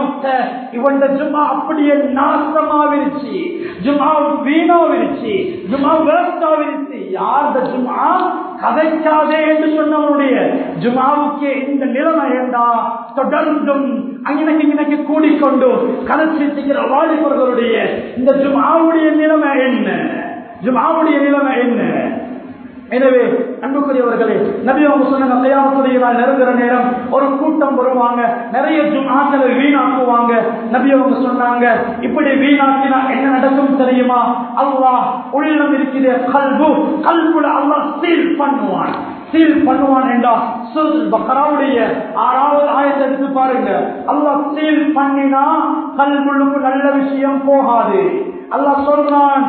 இவன் ஜுமா அப்படியே நாசமாவிருச்சு ஜுமா வீணாவிருச்சு ஜுமா வேஸ்டாவிருச்சு யார் இந்த ஜுமா கதைக்காதே என்று சொன்னவருடைய ஜுமாவுக்கு இந்த நிலைமை ஏண்டா தொடர்ந்தும் அங்கனக்கு இங்கனக்கு கூடிக்கொண்டு கதைச்சிருக்கிற வாலிபர்களுடைய இந்த ஜுமாவுடைய நிலைமை என்ன ஜுமாவுடைய நிலைமை என்ன எனவே அன்புக்குரியவர்களே நபி அவங்க சொன்னாங்க கையாமத்துடைய நாள் நெருங்குற நேரம் ஒரு கூட்டம் வருவாங்க நிறைய ஜுமாக்களை வீணாக்குவாங்க நபி அவங்க சொன்னாங்க இப்படி வீணாக்கினா என்ன நடக்கும் தெரியுமா அல்லாஹ் உள்ளம் இருக்கிற கல்பு கல்புல அல்லாஹ் சீல் பண்ணுவான் சீல் பண்ணுவான் என்றா பக்கராவுடைய ஆறாவது ஆயத்தை எடுத்து பாருங்க அல்லாஹ் சீல் பண்ணினா கல்புள்ளுக்கு நல்ல விஷயம் போகாது அல்லாஹ் சொல்றான்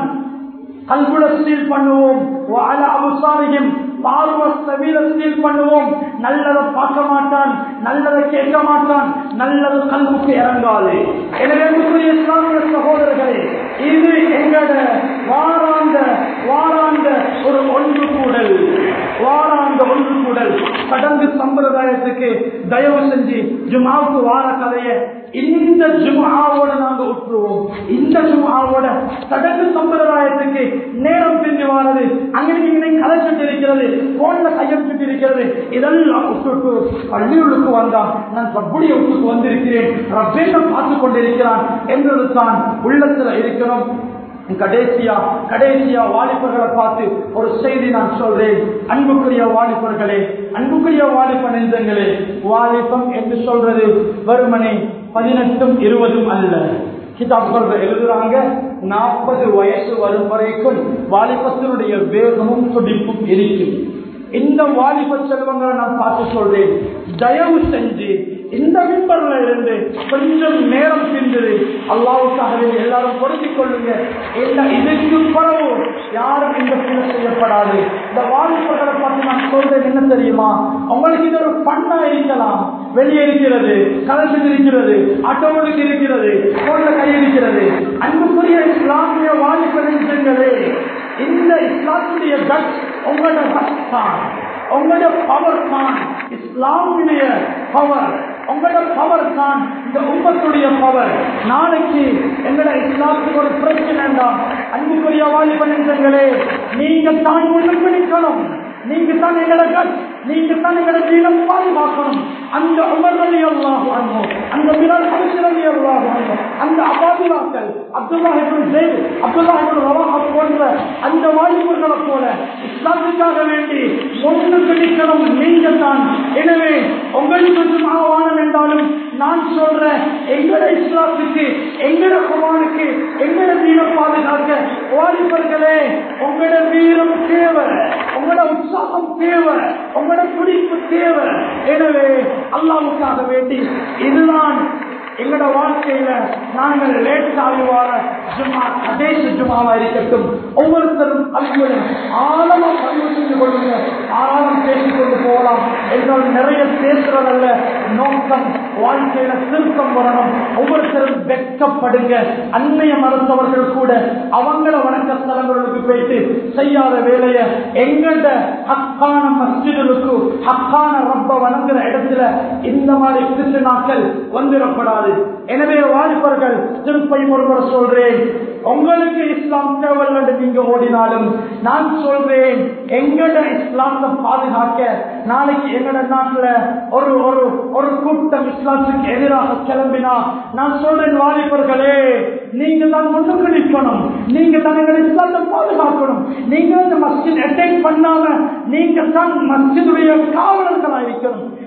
கல்குல சீல் பண்ணுவோம் அபுசாரியும் பார்வ சபீல சீல் பண்ணுவோம் நல்லதை பார்க்க மாட்டான் நல்லதை கேட்க மாட்டான் நல்லது கல்வுக்கு இறங்காது எனவே இஸ்லாமிய சகோதரர்களே இது எங்கட வாராந்த வாராந்த ஒரு ஒன்று கூடல் வாராந்த ஒன்று கூடல் சடங்கு சம்பிரதாயத்துக்கு தயவு செஞ்சு ஜுமாவுக்கு வார கதையை இந்த ஜுமாவோட நாங்க விட்டுருவோம் இந்த ஜுமாவோட சடங்கு சம்பிரதாயத்துக்கு நேரம் பிரிஞ்சு வாரது அங்கே இங்கே கலைச்சிட்டு இருக்கிறது போன்ல கையெழுத்து இருக்கிறது இதெல்லாம் விட்டுட்டு பள்ளியுள்ளுக்கு வந்தான் நான் பப்புடைய வீட்டுக்கு வந்திருக்கிறேன் ரப்பேன பார்த்து கொண்டிருக்கிறான் என்றது தான் உள்ளத்துல இருக்கணும் கடைசியா கடைசியா வாலிபர்களை பார்த்து ஒரு செய்தி நான் சொல்றேன் அன்புக்குரிய வாலிபர்களே அன்புக்குரிய வாலிப நெஞ்சங்களே வாலிபம் என்று சொல்றது வருமனை பதினெட்டும் இருபதும் அல்ல கிதாப்கள் எழுதுறாங்க நாற்பது வயசு வரும் வரைக்கும் வாலிபத்தினுடைய வேகமும் துடிப்பும் இருக்கும் இந்த வாலிப செல்வங்களை நான் பார்த்து சொல்றேன் தயவு செஞ்சு இந்த மின்பர்ல இருந்து கொஞ்சம் நேரம் சென்றது அல்லாவுக்காகவே எல்லாரும் பொருத்திக் கொள்ளுங்க இந்த இதுக்கு பிறகு யாரும் இந்த பிள்ளை செய்யப்படாது இந்த வாலிபர்களை பார்த்து நான் சொல்றேன் என்ன தெரியுமா உங்களுக்கு இது ஒரு பண்ணா இருக்கலாம் வெளியே இருக்கிறது கலந்து இருக்கிறது ஆட்டோவுக்கு இருக்கிறது போன்ற கை இருக்கிறது அன்புக்குரிய இஸ்லாமிய வாலிப நெஞ்சங்களே இந்த இஸ்லாத்துடைய கட் உங்களோட கட் தான் உங்களோட பவர் தான் இஸ்லாமுடைய பவர் உங்களோட பவர் தான் இந்த உம்மத்துடைய பவர் நாளைக்கு எங்களோட இஸ்லாத்துக்கு ஒரு பிரச்சனை தான் அன்புக்குரிய வாலிப நெஞ்சங்களே நீங்க தான் முன்னுக்கு நிற்கணும் நீங்க தான் எங்களோட கட் நீங்க தான் எங்களோட வீரம் பாதுகாக்கணும் அந்த உமர்வழி அல்லாஹ் அந்த விரல் அமைச்சரவி அல்லாஹ் அந்த அபாதுலாக்கள் அப்துல்லாஹிபின் ஜெயித் அப்துல்லாஹிபின் ரவாஹா போன்ற அந்த வாலிபர்களை போல இஸ்லாத்துக்காக வேண்டி முன்னுக்கு நிற்கணும் நீங்க தான் எனவே உங்களுக்கு கொஞ்சம் ஆவானம் என்றாலும் நான் சொல்றேன் எங்கட இஸ்லாத்துக்கு எங்கட குமானுக்கு எங்கட வீரம் பாதுகாக்க வாலிபர்களே உங்களோட வீரம் தேவை உங்களோட உற்சாகம் தேவை உங்களோட துடிப்பு தேவை எனவே அல்லாவுக்காக வேண்டி இதுதான் எங்களோட வாழ்க்கையில நாங்கள் லேட் ஆகிவார ஜுமா கடைசி ஜுமாவா இருக்கட்டும் ஒவ்வொருத்தரும் கல்வியும் ஆழமா பதிவு செஞ்சு கொள்ளுங்க ஆறாலும் பேசிக் கொண்டு போகலாம் என்றால் நிறைய பேசுறதல்ல நோக்கம் வாழ்க்கையில திருத்தம் வரணும் ஒவ்வொருத்தரும் வெட்கப்படுங்க அன்னைய மருத்துவர்கள் கூட அவங்கள வணக்க ஸ்தலங்களுக்கு போயிட்டு செய்யாத வேலைய எங்கட ஹக்கான மஸ்ஜிதுக்கு ஹக்கான ரப்ப வணங்குற இடத்துல இந்த மாதிரி திருநாட்கள் வந்துடப்படாது எனவே வாலிபர்கள் திருப்பை ஒருவர் சொல்றேன் உங்களுக்கு இஸ்லாம் தேவையில்லை நீங்க ஓடினாலும் நான் சொல்றேன் எங்கட இஸ்லாத்தை பாதுகாக்க நாளைக்கு எங்கட நாட்டுல ஒரு ஒரு ஒரு கூட்டம் இஸ்லாத்துக்கு எதிராக கிளம்பினா நான் சொல்றேன் வாலிபர்களே நீங்க தான் முன்னுக்கு நிற்கணும் நீங்க தான் எங்க இஸ்லாத்தை பாதுகாக்கணும் நீங்க இந்த மஸ்ஜித் அட்டாக் பண்ணாம நீங்க தான் மஸ்ஜிதுடைய காவலர்களா இருக்கணும்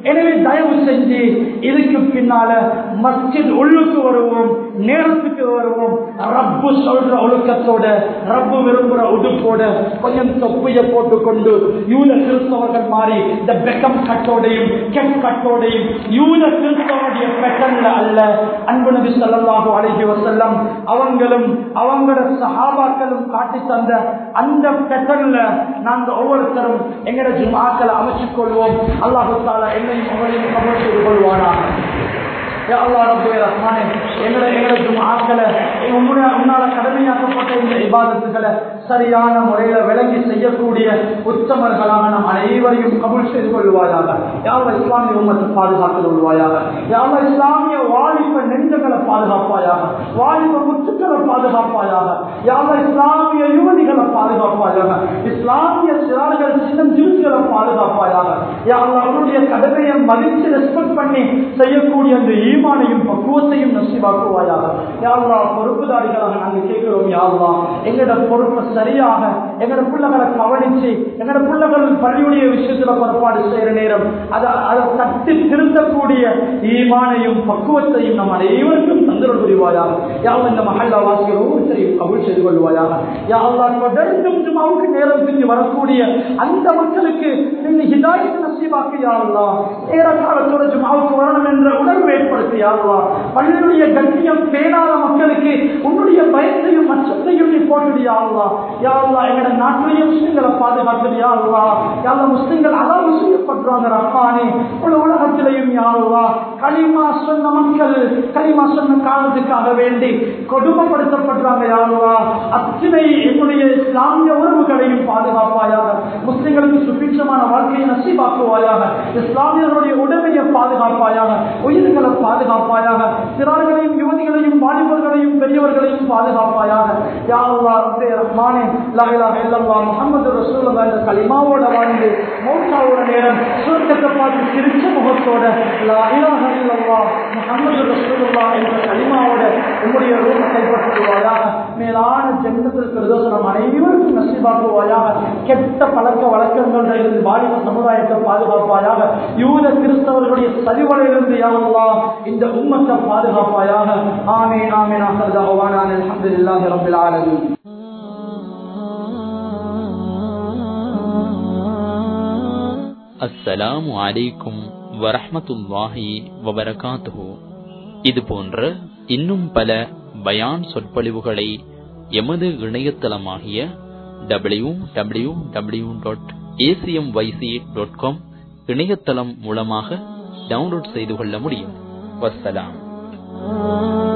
எனவே தயவு செஞ்சு இதுக்கு பின்னால மஸ்ஜித் உள்ளுக்கு வருவோம் நேரத்துக்கு வருவோம் ரப்பு சொல்ற ஒழுக்கத்தோட ரப்பு விரும்புற உடுப்போட கொஞ்சம் தொப்பைய போட்டுக்கொண்டு யூத கிறிஸ்தவர்கள் மாறி இந்த பெக்கம் கட்டோடையும் கெட் கட்டோடையும் யூத கிறிஸ்தவனுடைய பெட்டன்ல அல்ல அன்பு நபி ஸல்லல்லாஹு அலைஹி வஸல்லம் அவங்களும் அவங்களோட சஹாபாக்களும் காட்டி தந்த அந்த பெட்டன்ல நாங்க ஒவ்வொருத்தரும் எங்கட ஜுமாக்களை அமைச்சுக் கொள்வோம் அல்லாஹு தாலா என்னையும் உங்களையும் கபல் செய்து கொள்வானா யா அல்லாஹ் ரப்பே ரஹ்மானே எங்களை எங்களை ஜும்ஆக்களை உன்னுடைய உன்னால கடமையாக்கப்பட்ட இந்த இபாதத்துகளை சரியான முறையில விளங்கி செய்யக்கூடிய உத்தமர்களாக நாம் அனைவரையும் கபூல் செய்து கொள்வாயாக யாவ இஸ்லாமிய உம்மத்தை பாதுகாத்து கொள்வாயாக யாவ இஸ்லாமிய வாலிப நெஞ்சங்களை பாதுகாப்பாயாக வாலிப முத்துக்களை பாதுகாப்பாயாக யாவ இஸ்லாமிய யுவதிகளை பாதுகாப்பாயாக இஸ்லாமிய சிறார்கள் சின்னம் ஜிருக்களை பாதுகாப்பாயாக யாவ அவருடைய கடமையை மதித்து ரெஸ்பெக்ட் பண்ணி செய்யக்கூடிய அந்த ஈமானையும் பக்குவத்தையும் நசிவாக்குவாயாக யாழ்லா பொறுப்புதாரிகளாக நாங்கள் கேட்கிறோம் யாழ்லா எங்களோட பொறுப்பை சரியாக எங்களோட பிள்ளைகளை கவனிச்சு எங்களோட பிள்ளைகள் பள்ளியுடைய விஷயத்துல பொறுப்பாடு செய்யற நேரம் அதை அதை தட்டி திருத்தக்கூடிய ஈமானையும் பக்குவத்தையும் நம் அனைவருக்கும் தந்திரம் புரிவாயாக யாவும் இந்த மஹல்லா வாசிகள் ஒவ்வொருத்தரையும் கபூல் செய்து கொள்வாயாக யாழ்லா தொடர்ந்தும் ஜுமாவுக்கு நேரம் பிரிஞ்சு வரக்கூடிய அந்த மக்களுக்கு இந்த ஹிதாயத்து நசீவாக்கு யாழ்லா நேர காலத்தோட ஜுமாவுக்கு வரணும் என்ற உணர்வு ஏற்படுத்தி யாழ்லா பள்ளியுடைய கண்ணியம் பேணாத மக்களுக்கு உன்னுடைய பயத்தையும் அச்சத்தையும் நீ போட்டுடு யாழ்லா யாழ்லா எங்களோட நாட்டிலேயே முஸ்லிம்களை பாதுகாத்துடு யாழ்லா யாழ்லா முஸ்லிம்கள் அளவு செய்யப்படுறாங்க ரஹ்மானே உள்ள உலகத்திலையும் யாழ்லா களிமா சொன்ன மக்கள் களிமா சொன்ன காரணத்துக்காக வேண்டி கொடுமைப்படுத்தப்படுறாங்க யாழ்லா அத்தனை என்னுடைய இஸ்லாமிய உறவுகளையும் பாதுகாப்பாயாக முஸ்லிம்களுக்கு சுபிட்சமான வாழ்க்கையை நசீபாக்குவாயாக இஸ்லாமியர்களுடைய உடமையை பாதுகாப்பாயாக உயிர்களை பாதுகாப்பாயாக சிறார்களையும் யுவதிகளையும் வாலிபர்களையும் பெரியவர்களையும் பாதுகாப்பாயாக யா அல்லாஹ் ரப்பே ரஹ்மானே லா இலாஹ இல்லல்லாஹ் முஹம்மது ரசூலுல்லாஹ் என்ற கலிமாவோட வாழ்ந்து மௌத்தாவோட நேரம் சுவர்க்கத்தை பார்த்து சிரிச்ச முகத்தோட லா இலாஹ இல்லல்லாஹ் முஹம்மது ரசூலுல்லாஹ் என்ற கலிமாவோட உம்முடைய ரூப கைப்பற்றுவாயாக மேலான ஜென்மத்தில் பிரதோஷனம் அனைவருக்கும் நசிபாக்குவாயாக கெட்ட பழக்க வழக்கங்கள் இருந்து வாலிப சமுதாயத்தை பாதுகாப்பாயாக யூத கிறிஸ்தவர்களுடைய சரிவடையிலிருந்து யாவெல்லாம் இந்த உம்மத்தை பாதுகாப்பாயாக ஆமே ஆமே நாசல்தாவான அல்ஹம்துலில்லாஹி ரப்பில் ஆலமீன் அஸ்ஸலாமு அலைக்கும் வரஹ்மத்துல்லாஹி வபரகாத்துஹு இது போன்ற இன்னும் பல பயான் சொற்பொழிவுகளை எமது இணையதளமாகிய W W W dot ACM YC dot com இணையதளம் மூலமாக டவுன்லோட் செய்து கொள்ள முடியும் வஸ்ஸலாம்